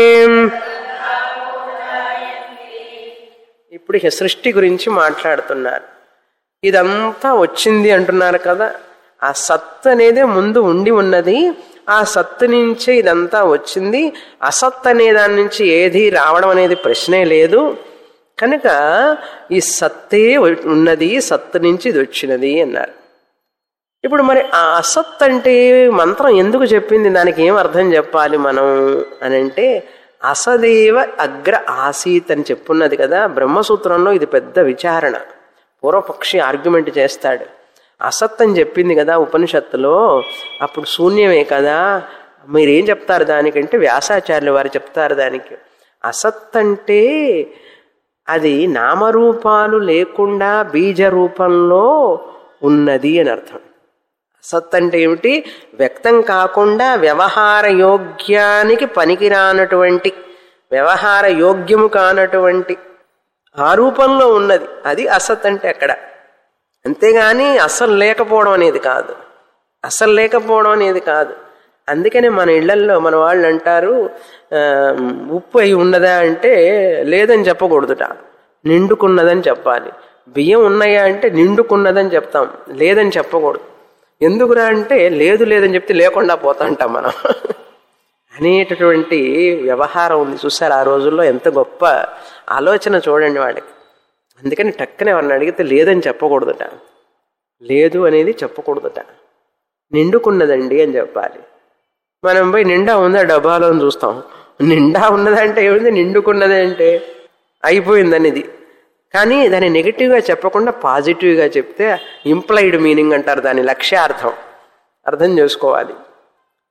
ఇప్పుడు ఇక సృష్టి గురించి మాట్లాడుతున్నారు ఇదంతా వచ్చింది అంటున్నారు కదా ఆ సత్ అనేది ముందు ఉండి ఉన్నది ఆ సత్తు నుంచే ఇదంతా వచ్చింది అసత్ అనే దాని నుంచి ఏది రావడం అనేది ప్రశ్నే లేదు కనుక ఈ సత్తే ఉన్నది సత్తు నుంచి ఇది వచ్చినది అన్నారు ఇప్పుడు మరి ఆ అసత్ అంటే మంత్రం ఎందుకు చెప్పింది దానికి ఏం అర్థం చెప్పాలి మనం అని అంటే అసదేవ అగ్ర ఆసీత్ అని చెప్పున్నది కదా బ్రహ్మసూత్రంలో ఇది పెద్ద విచారణ పూర్వపక్షి ఆర్గ్యుమెంట్ చేస్తాడు అసత్ అని చెప్పింది కదా ఉపనిషత్తులో అప్పుడు శూన్యమే కదా మీరేం చెప్తారు దానికంటే వ్యాసాచార్యులు వారు చెప్తారు దానికి అసత్ అంటే అది నామరూపాలు లేకుండా బీజ రూపంలో ఉన్నది అని అర్థం అసత్ అంటే ఏమిటి వ్యక్తం కాకుండా వ్యవహార యోగ్యానికి పనికిరానటువంటి వ్యవహార యోగ్యము కానటువంటి ఆ రూపంలో ఉన్నది అది అసత్ అంటే అక్కడ అంతేగాని అసలు లేకపోవడం అనేది కాదు అసలు లేకపోవడం అనేది కాదు అందుకనే మన ఇళ్లల్లో మన వాళ్ళు అంటారు ఆ, ఉప్పు అయి ఉన్నదా అంటే లేదని చెప్పకూడదుట నిండుకున్నదని చెప్పాలి బియ్యం ఉన్నాయా అంటే నిండుకున్నదని చెప్తాం లేదని చెప్పకూడదు ఎందుకురా అంటే లేదు లేదని చెప్తే లేకుండా పోతాంటాం మనం అనేటటువంటి వ్యవహారం ఉంది చూసారు ఆ రోజుల్లో ఎంత గొప్ప ఆలోచన చూడండి వాడికి అందుకని టక్కనే ఎవరిని అడిగితే లేదని చెప్పకూడదుట లేదు అనేది చెప్పకూడదుట నిండుకున్నదండి అని చెప్పాలి మనం పోయి నిండా ఉందా డబ్బాలో అని చూస్తాం నిండా ఉన్నదంటే ఏమిటి నిండుకున్నది అంటే అయిపోయిందని ఇది కానీ దాన్ని నెగిటివ్గా చెప్పకుండా పాజిటివ్గా చెప్తే ఇంప్లైడ్ మీనింగ్ అంటారు దాని లక్ష్యార్థం అర్థం చేసుకోవాలి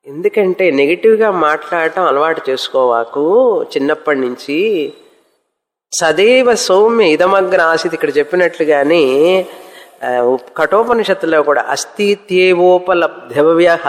ఎందుకంటే నెగిటివ్గా మాట్లాడటం అలవాటు చేసుకోవాకు చిన్నప్పటి నుంచి సదైవ సౌమ్య ఇదమగ్ర ఆసిత్ ఇక్కడ చెప్పినట్లుగానే ఆ, కఠోపనిషత్తులో కూడా అస్థిత్యేవోపలబ్ధవ్య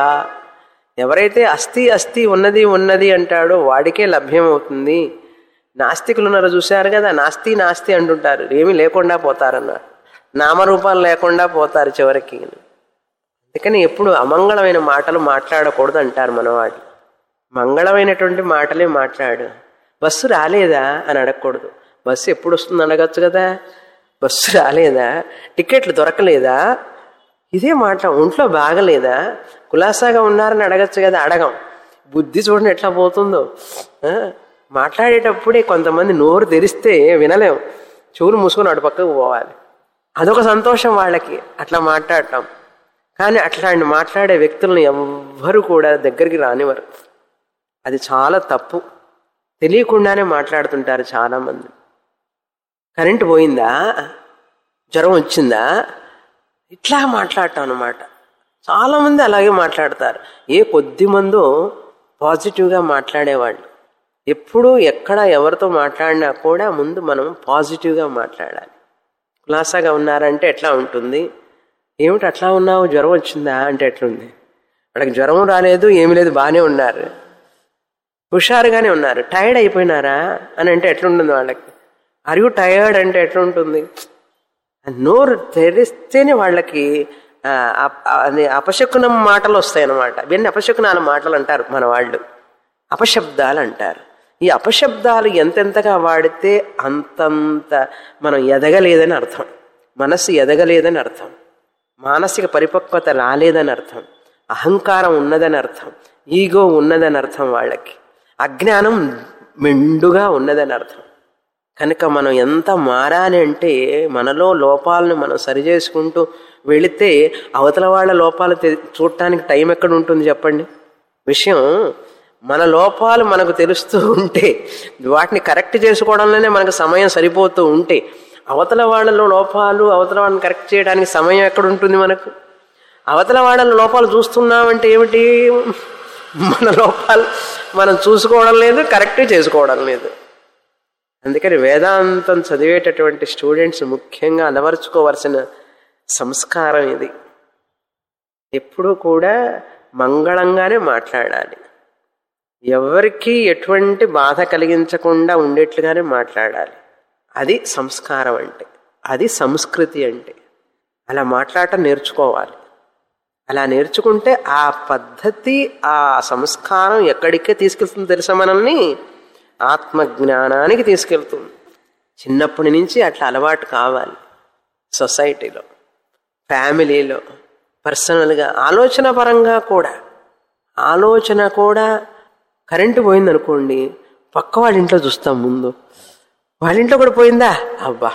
ఎవరైతే అస్థి అస్థి ఉన్నది ఉన్నది అంటాడో వాడికే లభ్యమవుతుంది నాస్తికులు ఉన్నారు చూశారు కదా నాస్తి నాస్తి అంటుంటారు ఏమీ లేకుండా పోతారన్నారు నామరూపాలు లేకుండా పోతారు చివరికి అందుకని ఎప్పుడు అమంగళమైన మాటలు మాట్లాడకూడదు అంటారు మనవాళ్ళు మంగళమైనటువంటి మాటలే మాట్లాడు బస్సు రాలేదా అని అడగకూడదు బస్సు ఎప్పుడు వస్తుంది అడగచ్చు కదా బస్సు రాలేదా టికెట్లు దొరకలేదా ఇదే మాట ఒంట్లో బాగలేదా కులాసాగా ఉన్నారని అడగచ్చు కదా అడగం బుద్ధి చూడండి ఎట్లా పోతుందో ఆ? మాట్లాడేటప్పుడే కొంతమంది నోరు తెరిస్తే వినలేం చెవులు మూసుకొని అటు పక్కకు పోవాలి అదొక సంతోషం వాళ్ళకి అట్లా మాట్లాడటం కానీ అట్లాంటి మాట్లాడే వ్యక్తులను ఎవ్వరు కూడా దగ్గరికి రానివ్వరు అది చాలా తప్పు తెలియకుండానే మాట్లాడుతుంటారు చాలామంది కరెంటు పోయిందా జ్వరం వచ్చిందా ఇట్లా మాట్లాడటం అనమాట చాలామంది అలాగే మాట్లాడతారు ఏ కొద్ది మందో పాజిటివ్గా మాట్లాడేవాళ్ళు ఎప్పుడు ఎక్కడ ఎవరితో మాట్లాడినా కూడా ముందు మనం పాజిటివ్గా మాట్లాడాలి కులాసాగా ఉన్నారంటే ఎట్లా ఉంటుంది ఏమిటి అట్లా ఉన్నావు జ్వరం వచ్చిందా అంటే ఎట్లుంది వాళ్ళకి జ్వరం రాలేదు ఏమీ లేదు బాగానే ఉన్నారు హుషారుగానే ఉన్నారు టైర్డ్ అయిపోయినారా అని అంటే ఎట్లుంటుంది వాళ్ళకి ఆర్ యూ టైర్డ్ అంటే ఎట్లుంటుంది నోరు తెరిస్తేనే వాళ్ళకి ఆ, అప- అది అపశకునం మాటలు వస్తాయన్నమాట ఇవన్నీ అపశకునాల మాటలు అంటారు మన వాళ్ళు అపశబ్దాలు అంటారు ఈ అపశబ్దాలు ఎంతెంతగా వాడితే అంతంత మనం ఎదగలేదని అర్థం మనస్సు ఎదగలేదని అర్థం మానసిక పరిపక్వత రాలేదని అర్థం అహంకారం ఉన్నదని అర్థం ఈగో ఉన్నదని అర్థం వాళ్ళకి అజ్ఞానం మెండుగా ఉన్నదని అర్థం కనుక మనం ఎంత మారాలి అంటే మనలో లోపాలను మనం సరిచేసుకుంటూ వెళితే అవతల వాళ్ళ లోపాలు తె- చూడటానికి టైం ఎక్కడ ఉంటుంది చెప్పండి విషయం మన లోపాలు మనకు తెలుస్తూ ఉంటే వాటిని కరెక్ట్ చేసుకోవడంలోనే మనకు సమయం సరిపోతూ ఉంటే అవతల వాళ్ళలో లోపాలు అవతల వాళ్ళని కరెక్ట్ చేయడానికి సమయం ఎక్కడ ఉంటుంది మనకు అవతల వాళ్ళ లోపాలు చూస్తున్నామంటే ఏమిటి మన లోపాలు మనం చూసుకోవడం లేదు కరెక్ట్ చేసుకోవడం లేదు అందుకని వేదాంతం చదివేటటువంటి స్టూడెంట్స్ ముఖ్యంగా అలవరుచుకోవలసిన సంస్కారం ఇది ఎప్పుడూ కూడా మంగళంగానే మాట్లాడాలి ఎవరికి ఎటువంటి బాధ కలిగించకుండా ఉండేట్లుగానే మాట్లాడాలి అది సంస్కారం అంటే అది సంస్కృతి అంటే అలా మాట్లాడటం నేర్చుకోవాలి అలా నేర్చుకుంటే ఆ పద్ధతి ఆ సంస్కారం ఎక్కడికే తీసుకెళ్తుంది తెలుసా మనల్ని ఆత్మజ్ఞానానికి తీసుకెళ్తుంది చిన్నప్పటి నుంచి అట్లా అలవాటు కావాలి సొసైటీలో ఫ్యామిలీలో పర్సనల్గా ఆలోచన పరంగా కూడా ఆలోచన కూడా కరెంటు పోయిందనుకోండి పక్క వాళ్ళ ఇంట్లో చూస్తాం ముందు వాళ్ళ ఇంట్లో కూడా పోయిందా అబ్బా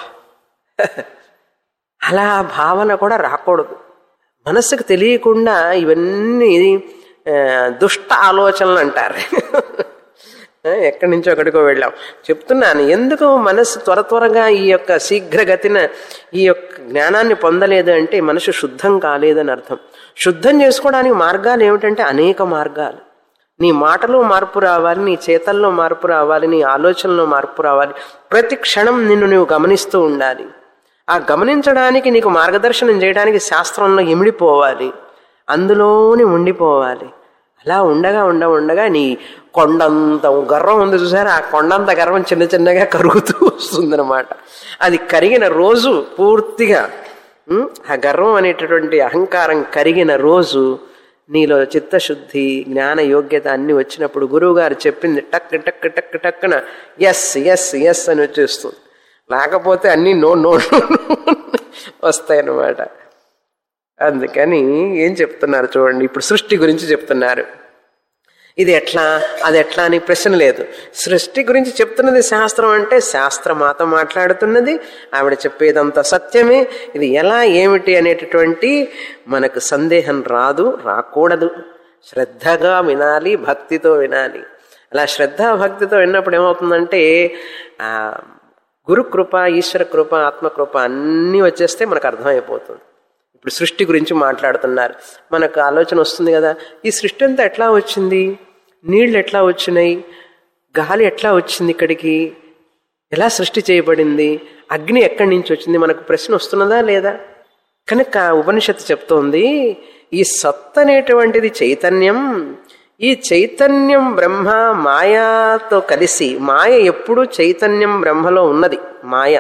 అలా భావన కూడా రాకూడదు మనస్సుకు తెలియకుండా ఇవన్నీ ఆ, దుష్ట ఆలోచనలు అంటారు ఆ, ఎక్కడి నుంచో ఎక్కడికో వెళ్ళాం చెప్తున్నాను ఎందుకు మనస్సు త్వర త్వరగా ఈ యొక్క శీఘ్రగతిన ఈ యొక్క జ్ఞానాన్ని పొందలేదు అంటే మనసు శుద్ధం కాలేదని అర్థం శుద్ధం చేసుకోవడానికి మార్గాలు ఏమిటంటే అనేక మార్గాలు నీ మాటలో మార్పు రావాలి నీ చేతల్లో మార్పు రావాలి నీ ఆలోచనలో మార్పు రావాలి ప్రతి క్షణం నిన్ను నువ్వు గమనిస్తూ ఉండాలి ఆ గమనించడానికి నీకు మార్గదర్శనం చేయడానికి శాస్త్రంలో ఇమిడిపోవాలి అందులోనే ఉండిపోవాలి అలా ఉండగా ఉండ ఉండగా నీ కొండంత గర్వం ఉంది చూసారా ఆ కొండంత గర్వం చిన్న చిన్నగా కరుగుతూ వస్తుందన్నమాట అది కరిగిన రోజు పూర్తిగా ఉం, ఆ గర్వం అనేటటువంటి అహంకారం కరిగిన రోజు నీలో చిత్తశుద్ధి జ్ఞాన యోగ్యత అన్ని వచ్చినప్పుడు గురువు గారు చెప్పింది టక్ టక్ టక్ టక్కున ఎస్ ఎస్ ఎస్ అని వచ్చేస్తుంది లేకపోతే అన్నీ నో నో వస్తాయన్నమాట అందుకని ఏం చెప్తున్నారు చూడండి ఇప్పుడు సృష్టి గురించి చెప్తున్నారు ఇది ఎట్లా అది ఎట్లా అని ప్రశ్న లేదు సృష్టి గురించి చెప్తున్నది శాస్త్రం అంటే శాస్త్రమాత మాట్లాడుతున్నది ఆవిడ చెప్పేదంతా సత్యమే ఇది ఎలా ఏమిటి అనేటటువంటి మనకు సందేహం రాదు రాకూడదు శ్రద్ధగా వినాలి భక్తితో వినాలి అలా శ్రద్ధ భక్తితో విన్నప్పుడు ఏమవుతుందంటే ఆ, గురు కృప ఈశ్వర కృప ఆత్మకృప అన్నీ వచ్చేస్తే మనకు అర్థమైపోతుంది ఇప్పుడు సృష్టి గురించి మాట్లాడుతున్నారు మనకు ఆలోచన వస్తుంది కదా ఈ సృష్టి అంతా ఎట్లా వచ్చింది నీళ్లు ఎట్లా వచ్చినాయి గాలి ఎట్లా వచ్చింది ఇక్కడికి ఎలా సృష్టి చేయబడింది అగ్ని ఎక్కడి నుంచి వచ్చింది మనకు ప్రశ్న వస్తున్నదా లేదా కనుక ఉపనిషత్తు చెప్తోంది ఈ సత్ అనేటువంటిది చైతన్యం ఈ చైతన్యం బ్రహ్మ మాయాతో కలిసి మాయ ఎప్పుడూ చైతన్యం బ్రహ్మలో ఉన్నది మాయ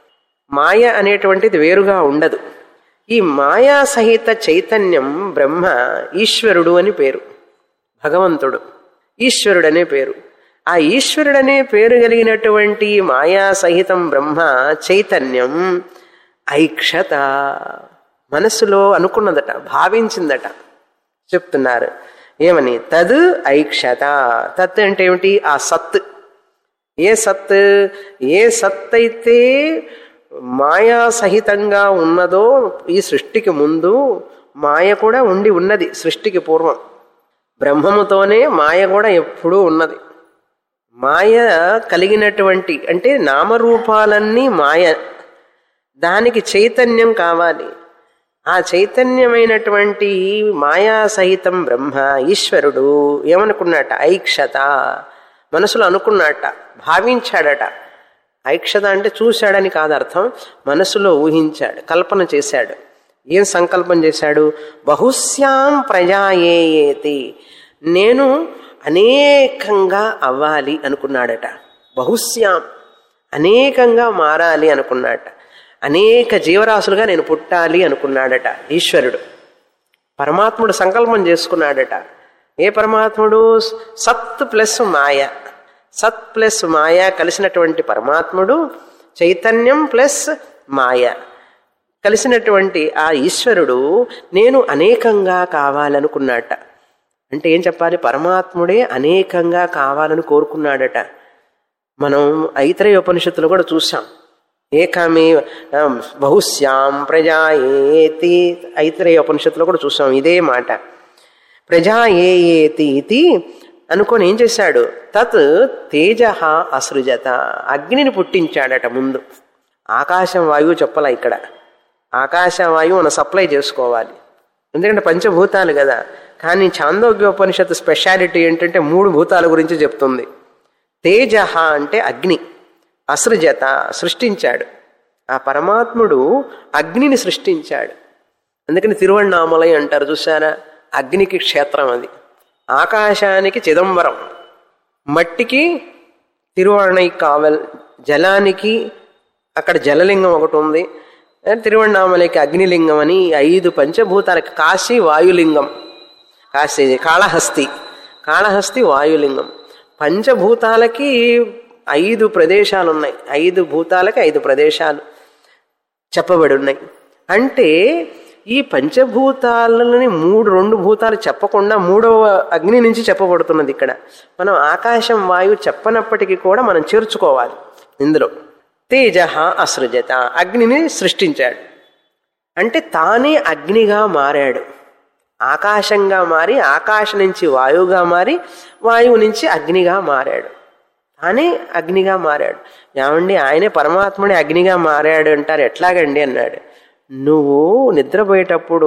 మాయ అనేటువంటిది వేరుగా ఉండదు ఈ మాయా సహిత చైతన్యం బ్రహ్మ ఈశ్వరుడు అని పేరు భగవంతుడు ఈశ్వరుడనే పేరు ఆ ఈశ్వరుడనే పేరు కలిగినటువంటి మాయా సహితం బ్రహ్మ చైతన్యం ఐక్షత మనసులో అనుకున్నదట భావించిందట చెప్తున్నారు ఏమని తద్ ఐక్షత తత్ అంటే ఏమిటి ఆ సత్ ఏ సత్ ఏ సత్ అయితే మాయా సహితంగా ఉన్నదో ఈ సృష్టికి ముందు మాయ కూడా ఉండి ఉన్నది సృష్టికి పూర్వం బ్రహ్మముతోనే మాయ కూడా ఎప్పుడూ ఉన్నది మాయ కలిగినటువంటి అంటే నామరూపాలన్నీ మాయ దానికి చైతన్యం కావాలి ఆ చైతన్యమైనటువంటి మాయా సహితం బ్రహ్మ ఈశ్వరుడు ఏమనుకున్నట ఐక్షత మనసులో అనుకున్నట భావించాడట ఐక్షత అంటే చూశాడని కాదు అర్థం మనసులో ఊహించాడు కల్పన చేశాడు ఏం సంకల్పం చేశాడు బహుశ్యాం ప్రజాయేతి నేను అనేకంగా అవ్వాలి అనుకున్నాడట బహుశ్యాం అనేకంగా మారాలి అనుకున్నాడట అనేక జీవరాశులుగా నేను పుట్టాలి అనుకున్నాడట ఈశ్వరుడు పరమాత్ముడు సంకల్పం చేసుకున్నాడట ఏ పరమాత్ముడు సత్ ప్లస్ మాయ సత్ ప్లస్ మాయ కలిసినటువంటి పరమాత్ముడు చైతన్యం ప్లస్ మాయ కలిసినటువంటి ఆ ఈశ్వరుడు నేను అనేకంగా కావాలనుకున్నాడట అంటే ఏం చెప్పాలి పరమాత్ముడే అనేకంగా కావాలని కోరుకున్నాడట మనం ఐతరేయ ఉపనిషత్తులు కూడా చూసాం ఏకమే బహుశ్యాం ప్రజాయేతి ఐతరేయ ఉపనిషత్తులో కూడా చూసాం ఇదే మాట ప్రజాయేతి ఇది అనుకొని ఏం చేశాడు తత్ తేజ అసృజత అగ్నిని పుట్టించాడట ముందు ఆకాశం వాయువు చెప్పాల ఇక్కడ ఆకాశ వాయువు మనం సప్లై చేసుకోవాలి ఎందుకంటే పంచభూతాలు కదా కానీ చాందోగ్యోపనిషత్తు స్పెషాలిటీ ఏంటంటే మూడు భూతాల గురించి చెప్తుంది తేజ అంటే అగ్ని అసృజత సృష్టించాడు ఆ పరమాత్ముడు అగ్నిని సృష్టించాడు అందుకని తిరువണ്ണామలై అంటారు చూసారా అగ్నికి క్షేత్రం అది ఆకాశానికి చిదంబరం మట్టికి తిరువణై కావల్ జలానికి అక్కడ జలలింగం ఒకటి ఉంది తిరువണ്ണామలైకి అగ్నిలింగం అని ఐదు పంచభూతాలకి కాశీ వాయులింగం కాశీ కాళహస్తి కాళహస్తి వాయులింగం పంచభూతాలకి ఐదు ప్రదేశాలు ఉన్నాయి ఐదు భూతాలకి ఐదు ప్రదేశాలు చెప్పబడి ఉన్నాయి అంటే ఈ పంచభూతాలని మూడు రెండు భూతాలు చెప్పకుండా మూడవ అగ్ని నుంచి చెప్పబడుతున్నది ఇక్కడ మనం ఆకాశం వాయువు చెప్పనప్పటికీ కూడా మనం చేర్చుకోవాలి ఇందులో తేజ అసృజత అగ్నిని సృష్టించాడు అంటే తానే అగ్నిగా మారాడు ఆకాశంగా మారి ఆకాశ నుంచి వాయువుగా మారి వాయువు నుంచి అగ్నిగా మారాడు తానే అగ్నిగా మారాడు ఏమండి ఆయనే పరమాత్ముడే అగ్నిగా మారాడు అంటారు ఎట్లాగండి అన్నాడు నువ్వు నిద్రపోయేటప్పుడు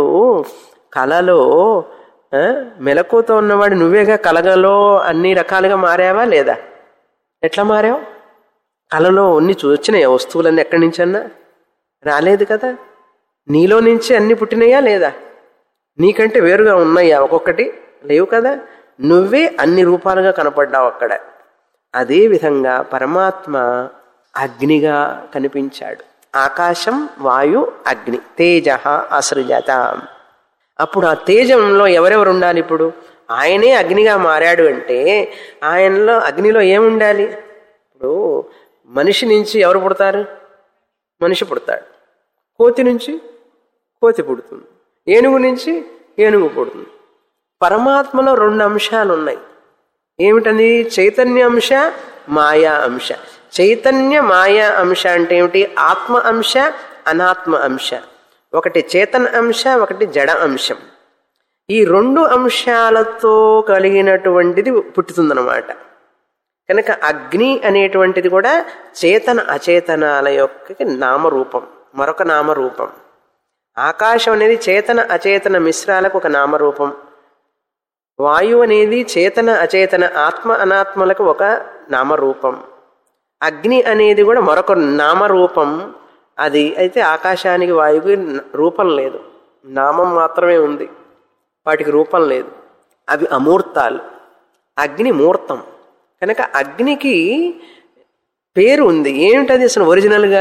కలలో ఆ, మెలకువతో ఉన్నవాడు నువ్వేగా కలగలో అన్ని రకాలుగా మారావా లేదా ఎట్లా మారావు కలలో అన్ని వచ్చినాయా వస్తువులన్నీ ఎక్కడి నుంచన్నా రాలేదు కదా నీలో నుంచి అన్ని పుట్టినాయా లేదా నీకంటే వేరుగా ఉన్నాయా ఒక్కొక్కటి లేవు కదా నువ్వే అన్ని రూపాలుగా కనపడ్డావు అక్కడ అదే విధంగా పరమాత్మ అగ్నిగా కనిపించాడు ఆకాశం వాయు అగ్ని తేజ అసృజత అప్పుడు ఆ తేజంలో ఎవరెవరు ఉండాలి ఇప్పుడు ఆయనే అగ్నిగా మారాడు అంటే ఆయనలో అగ్నిలో ఏముండాలి ఇప్పుడు మనిషి నుంచి ఎవరు పుడతారు మనిషి పుడతాడు కోతి నుంచి కోతి పుడుతుంది ఏనుగు నుంచి ఏనుగు పుడుతుంది పరమాత్మలో రెండు అంశాలు ఉన్నాయి ఏమిటది చైతన్య అంశ మాయా అంశ చైతన్య మాయా అంశ అంటే ఏమిటి ఆత్మ అంశ అనాత్మ అంశ ఒకటి చేతన అంశ ఒకటి జడ అంశం ఈ రెండు అంశాలతో కలిగినటువంటిది పుట్టుతుందన్నమాట కనుక అగ్ని అనేటువంటిది కూడా చేతన అచేతనాల యొక్క నామరూపం మరొక నామరూపం ఆకాశం అనేది చేతన అచేతన మిశ్రాలకు ఒక నామరూపం వాయువు అనేది చేతన అచేతన ఆత్మ అనాత్మలకు ఒక నామరూపం అగ్ని అనేది కూడా మరొక నామరూపం అది అయితే ఆకాశానికి వాయువుకి రూపం లేదు నామం మాత్రమే ఉంది వాటికి రూపం లేదు అవి అమూర్తాలు అగ్ని మూర్తం కనుక అగ్నికి పేరు ఉంది ఏమిటది అసలు ఒరిజినల్గా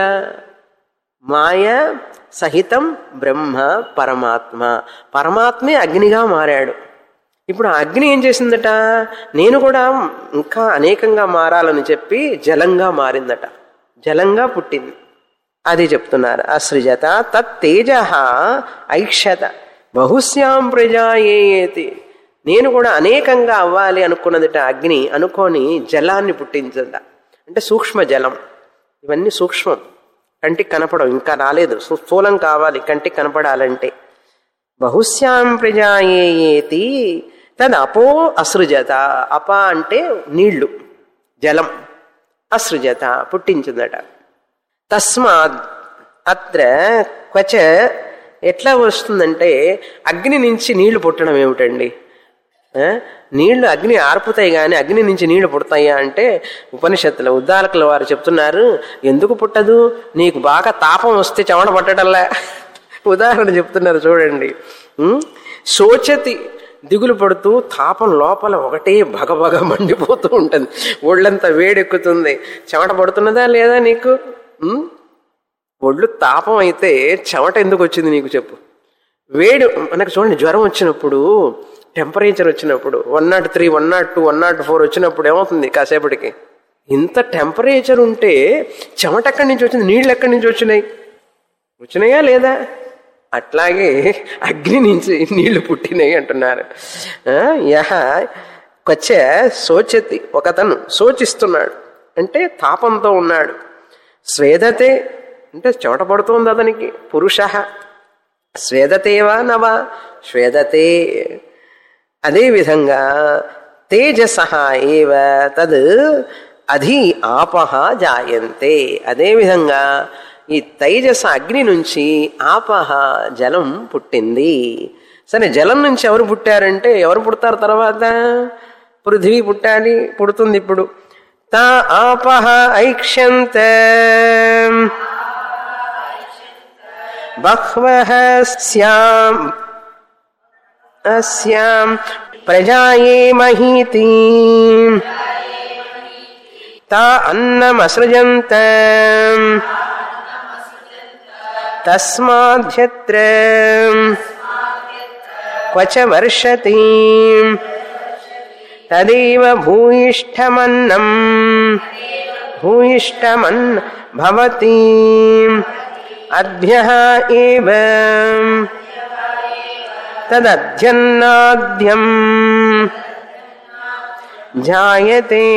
మాయ సహితం బ్రహ్మ పరమాత్మ పరమాత్మే అగ్నిగా మారాడు ఇప్పుడు ఆ అగ్ని ఏం చేసిందట నేను కూడా ఇంకా అనేకంగా మారాలని చెప్పి జలంగా మారిందట జలంగా పుట్టింది అది చెప్తున్నారు అసృజత తత్ తేజ ఐక్షత బహుశ్యాం ప్రజాయేతి నేను కూడా అనేకంగా అవ్వాలి అనుకున్నదిట అగ్ని అనుకొని జలాన్ని పుట్టించట అంటే సూక్ష్మ జలం ఇవన్నీ సూక్ష్మం కంటికి కనపడవు ఇంకా రాలేదు స్థూలం కావాలి కంటికి కనపడాలంటే బహుశ్యాం ప్రజాయేతి తద్ అపో అసృజత అప అంటే నీళ్లు జలం అసృజత పుట్టించిందట తస్మాత్ అత్ర క్వచ ఎట్లా వస్తుందంటే అగ్ని నుంచి నీళ్లు పుట్టడం ఏమిటండి ఆ? నీళ్లు అగ్ని ఆర్పుతాయి కానీ అగ్ని నుంచి నీళ్లు పుడతాయా అంటే ఉపనిషత్తులు ఉద్దాలకుల వారు చెప్తున్నారు ఎందుకు పుట్టదు నీకు బాగా తాపం వస్తే చెమట పట్టడంలే ఉదాహరణ చెప్తున్నారు చూడండి ఉం? శోచతి దిగులు పడుతూ తాపం లోపల ఒకటే భగభగ మండిపోతూ ఉంటుంది ఒళ్ళంతా వేడెక్కుతుంది చెమట పడుతున్నదా లేదా నీకు ఉం? ఒళ్ళు తాపం అయితే చెమట ఎందుకు వచ్చింది నీకు చెప్పు వేడి మనకు చూడండి జ్వరం వచ్చినప్పుడు టెంపరేచర్ వచ్చినప్పుడు one nought three one nought two one nought four వచ్చినప్పుడు ఏమవుతుంది కాసేపటికి ఇంత టెంపరేచర్ ఉంటే చెమట ఎక్కడి నుంచి వచ్చింది నీళ్ళు ఎక్కడి నుంచి వచ్చినాయి వచ్చినాయా లేదా అట్లాగే అగ్ని నుంచి నీళ్లు పుట్టినాయి అంటున్నారు ఆ, యహ కొచ్చ శోచతి ఒకతను శోచిస్తున్నాడు అంటే తాపంతో ఉన్నాడు స్వేదతే అంటే చెమట పడుతోంది అతనికి పురుష స్వేదతేవా నవా స్వేదతే అదేవిధంగా తేజస ఏవ తద్ అధి ఆపహ జాయంతే అదేవిధంగా ఈ తైజస అగ్ని నుంచి ఆపహ జలం పుట్టింది సరే జలం నుంచి ఎవరు పుట్టారంటే ఎవరు పుడతారు తర్వాత పృథివీ పుట్టాలి పుడుతుంది ఇప్పుడు తా ఆపహ ఐక్షంత బహ్వః స్యాం అస్యాం ప్రజాయే మహీతి తా అన్నమసృజంత తస్మాద్యత్ర క్వచ వర్షతి తదేవ భూయిష్టమన్నం భూయిష్టమన్ భవతి అభ్యः एव తదధ్యన్నాద్యం జాయతే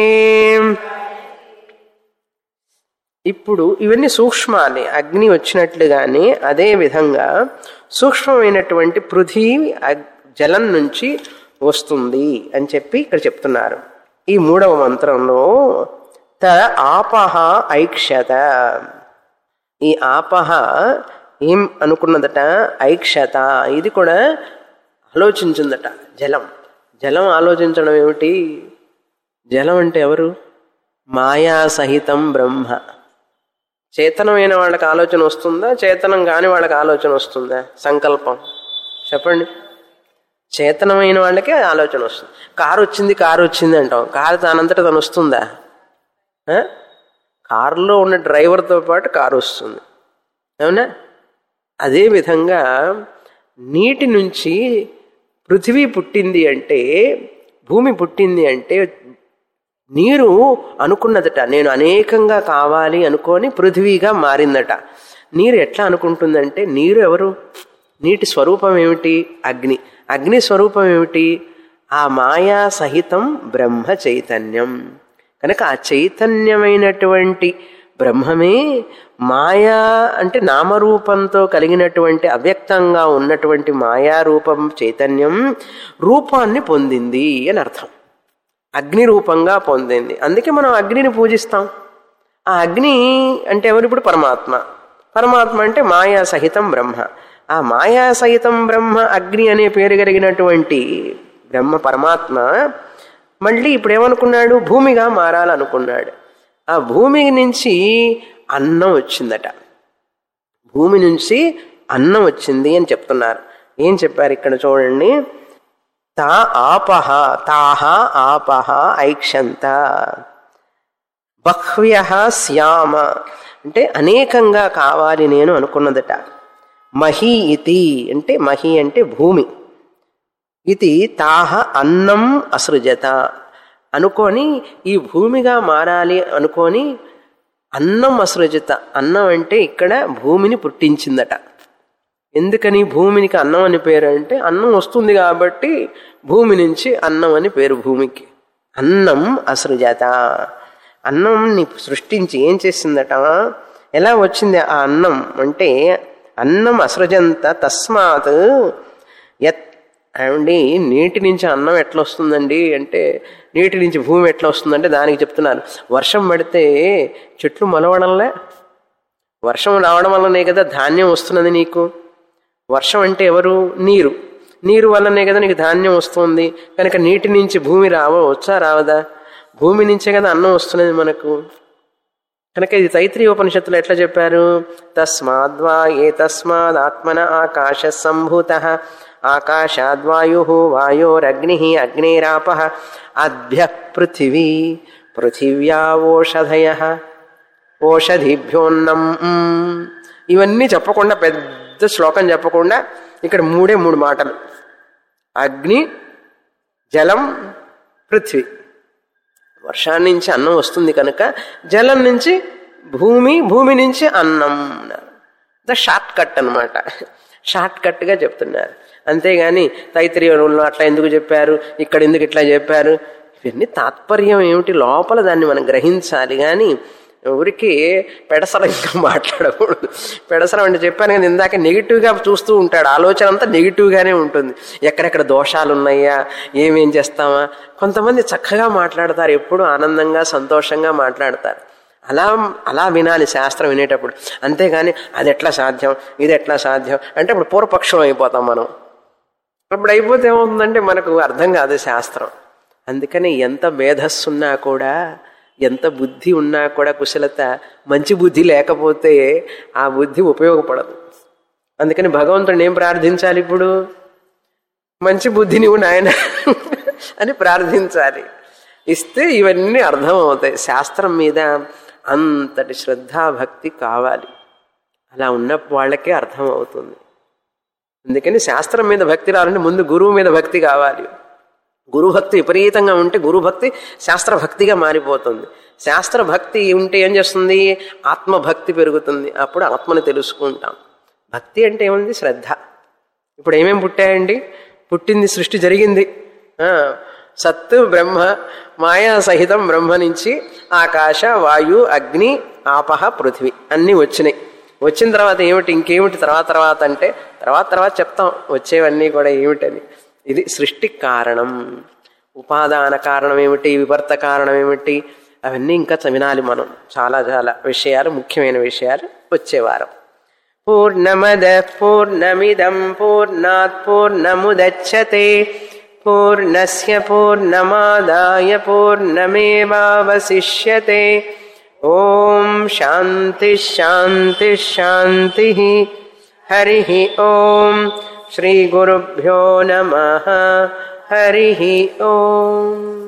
ఇప్పుడు ఇవన్నీ సూక్ష్మాలే అగ్ని వచ్చినట్లుగానే అదే విధంగా సూక్ష్మమైనటువంటి పృథివీ అగ్- జలం నుంచి వస్తుంది అని చెప్పి ఇక్కడ చెప్తున్నారు ఈ మూడవ మంత్రంలో త ఆపహ ఐక్షత ఈ ఆపహ ఏం అనుకున్నదట ఐక్షత ఇది కూడా ఆలోచించిందట జలం జలం ఆలోచించడం ఏమిటి జలం అంటే ఎవరు మాయా సహితం బ్రహ్మ చేతనమైన వాళ్ళకి ఆలోచన వస్తుందా చేతనం కాని వాళ్ళకి ఆలోచన వస్తుందా సంకల్పం చెప్పండి చేతనమైన వాళ్ళకే ఆలోచన వస్తుంది కారు వచ్చింది కారు వచ్చింది అంటాం కారు దానంతట తను వస్తుందా ఆ? కారులో ఉన్న డ్రైవర్తో పాటు కారు వస్తుంది అవునా అదే విధంగా నీటి నుంచి పృథివీ పుట్టింది అంటే భూమి పుట్టింది అంటే నీరు అనుకున్నదట నేను అనేకంగా కావాలి అనుకొని పృథివీగా మారిందట నీరు ఎట్లా అనుకుంటుందంటే నీరు ఎవరు నీటి స్వరూపం ఏమిటి అగ్ని అగ్ని స్వరూపం ఏమిటి ఆ మాయా సహితం బ్రహ్మ చైతన్యం కనుక ఆ చైతన్యమైనటువంటి బ్రహ్మమే మాయా అంటే నామరూపంతో కలిగినటువంటి అవ్యక్తంగా ఉన్నటువంటి మాయారూపం చైతన్యం రూపాన్ని పొందింది అని అర్థం అగ్ని రూపంగా పొందింది అందుకే మనం అగ్నిని పూజిస్తాం ఆ అగ్ని అంటే ఎవరు ఇప్పుడు పరమాత్మ పరమాత్మ అంటే మాయా సహితం బ్రహ్మ ఆ మాయా సహితం బ్రహ్మ అగ్ని అనే పేరు కలిగినటువంటి బ్రహ్మ పరమాత్మ మళ్ళీ ఇప్పుడు ఏమనుకున్నాడు భూమిగా మారాలనుకున్నాడు ఆ భూమి నుంచి అన్నం వచ్చిందట భూమి నుంచి అన్నం వచ్చింది అని చెప్తున్నారు ఏం చెప్పారు ఇక్కడ చూడండి తా ఆపహ తాహ ఆపహ ఐక్షంత బహ్వ్య శ్యామ అంటే అనేకంగా కావాలి నేను అనుకున్నదట మహి ఇతి అంటే మహి అంటే భూమి ఇది తాహ అన్నం అసృజత అనుకొని ఈ భూమిగా మారాలి అనుకొని అన్నం అసృజత అన్నం అంటే ఇక్కడ భూమిని పుట్టించిందట ఎందుకని భూమినికి అన్నం అని పేరు అంటే అన్నం వస్తుంది కాబట్టి భూమి నుంచి అన్నం అని పేరు భూమికి అన్నం అసృజత అన్నంని సృష్టించి ఏం చేసిందట ఎలా వచ్చింది ఆ అన్నం అంటే అన్నం అసృజంత తస్మాత్ యత్ ఏమండి నీటి నుంచి అన్నం ఎట్లా వస్తుందండి అంటే నీటి నుంచి భూమి ఎట్లా వస్తుందంటే దానికి చెప్తున్నారు వర్షం పడితే చెట్లు మొలవడంలే వర్షం రావడం వల్లనే కదా ధాన్యం వస్తున్నది నీకు వర్షం అంటే ఎవరు నీరు నీరు వల్లనే కదా నీకు ధాన్యం వస్తుంది కనుక నీటి నుంచి భూమి రావ వచ్చా రావదా భూమి నుంచే కదా అన్నం వస్తున్నది మనకు కనుక ఇది తైత్రీయ ఉపనిషత్తులు ఎట్లా చెప్పారు తస్మాద్వా ఏ తస్మాద్ ఆత్మన ఆకాశ సంభూత ఆకాశాద్వాయు వాయోరగ్ని అగ్నిరాప అద్భ్య పృథివీ పృథివ్యా ఓషధయ ఓషధిభ్యోన్నం ఇవన్నీ చెప్పకుండా పెద్ద శ్లోకం చెప్పకుండా ఇక్కడ మూడే మూడు మాటలు అగ్ని జలం పృథ్వీ వర్షాన్ని నుంచి అన్నం వస్తుంది కనుక జలం నుంచి భూమి భూమి నుంచి అన్నం ద షార్ట్ కట్ అనమాట షార్ట్ కట్గా చెప్తున్నారు అంతేగాని తైత్రీయంలో అట్లా ఎందుకు చెప్పారు ఇక్కడ ఎందుకు ఇట్లా చెప్పారు ఇవన్నీ తాత్పర్యం ఏమిటి లోపల దాన్ని మనం గ్రహించాలి కానీ ఊరికి పెడసరంగా మాట్లాడకూడదు పెడసరం అంటే చెప్పాను కదా ఇందాక నెగిటివ్గా చూస్తూ ఉంటాడు ఆలోచన అంతా నెగిటివ్గానే ఉంటుంది ఎక్కడెక్కడ దోషాలు ఉన్నాయా ఏమేం చేస్తామా కొంతమంది చక్కగా మాట్లాడతారు ఎప్పుడు ఆనందంగా సంతోషంగా మాట్లాడతారు అలా అలా వినాలి శాస్త్రం వినేటప్పుడు అంతేగాని అది ఎట్లా సాధ్యం ఇది ఎట్లా సాధ్యం అంటే ఇప్పుడు పూర్వపక్షం అయిపోతాం మనం అప్పుడు అయిపోతే ఏమవుతుందంటే మనకు అర్థం కాదు శాస్త్రం అందుకని ఎంత మేధస్సున్నా కూడా ఎంత బుద్ధి ఉన్నా కూడా కుశలత మంచి బుద్ధి లేకపోతే ఆ బుద్ధి ఉపయోగపడదు అందుకని భగవంతుడిని ఏం ప్రార్థించాలి ఇప్పుడు మంచి బుద్ధి నువ్వు నాయన అని ప్రార్థించాలి ఇస్తే ఇవన్నీ అర్థమవుతాయి శాస్త్రం మీద అంతటి శ్రద్ధాభక్తి కావాలి అలా ఉన్న వాళ్ళకే అర్థం అవుతుంది అందుకని శాస్త్రం మీద భక్తి రావాలంటే ముందు గురువు మీద భక్తి కావాలి గురుభక్తి విపరీతంగా ఉంటే గురుభక్తి శాస్త్రభక్తిగా మారిపోతుంది శాస్త్రభక్తి ఉంటే ఏం చేస్తుంది ఆత్మభక్తి పెరుగుతుంది అప్పుడు ఆత్మని తెలుసుకుంటాం భక్తి అంటే ఏముంది శ్రద్ధ ఇప్పుడు ఏమేమి పుట్టాయండి పుట్టింది సృష్టి జరిగింది ఆ, సత్తు బ్రహ్మ మాయా సహితం బ్రహ్మ నుంచి ఆకాశ వాయు అగ్ని ఆపహ పృథివీ అన్నీ వచ్చినాయి వచ్చిన తర్వాత ఏమిటి ఇంకేమిటి తర్వాత తర్వాత అంటే తర్వాత తర్వాత చెప్తాం వచ్చేవన్నీ కూడా ఏమిటని ఇది సృష్టి కారణం ఉపాదాన కారణం ఏమిటి వివర్త కారణం ఏమిటి అవన్నీ ఇంకా వినాలి మనం చాలా చాలా విషయాలు ముఖ్యమైన విషయాలు వచ్చేవారం పూర్ణమద పూర్ణమిదం పూర్ణాత్ పూర్ణముదచ్చతే పూర్ణస్య పూర్ణమాదాయ పూర్ణమేవావశిష్యతే ఓం శాంతి శాంతి శాంతి హరి ఓం శ్రీ గురుభ్యో నమ హరి ఓం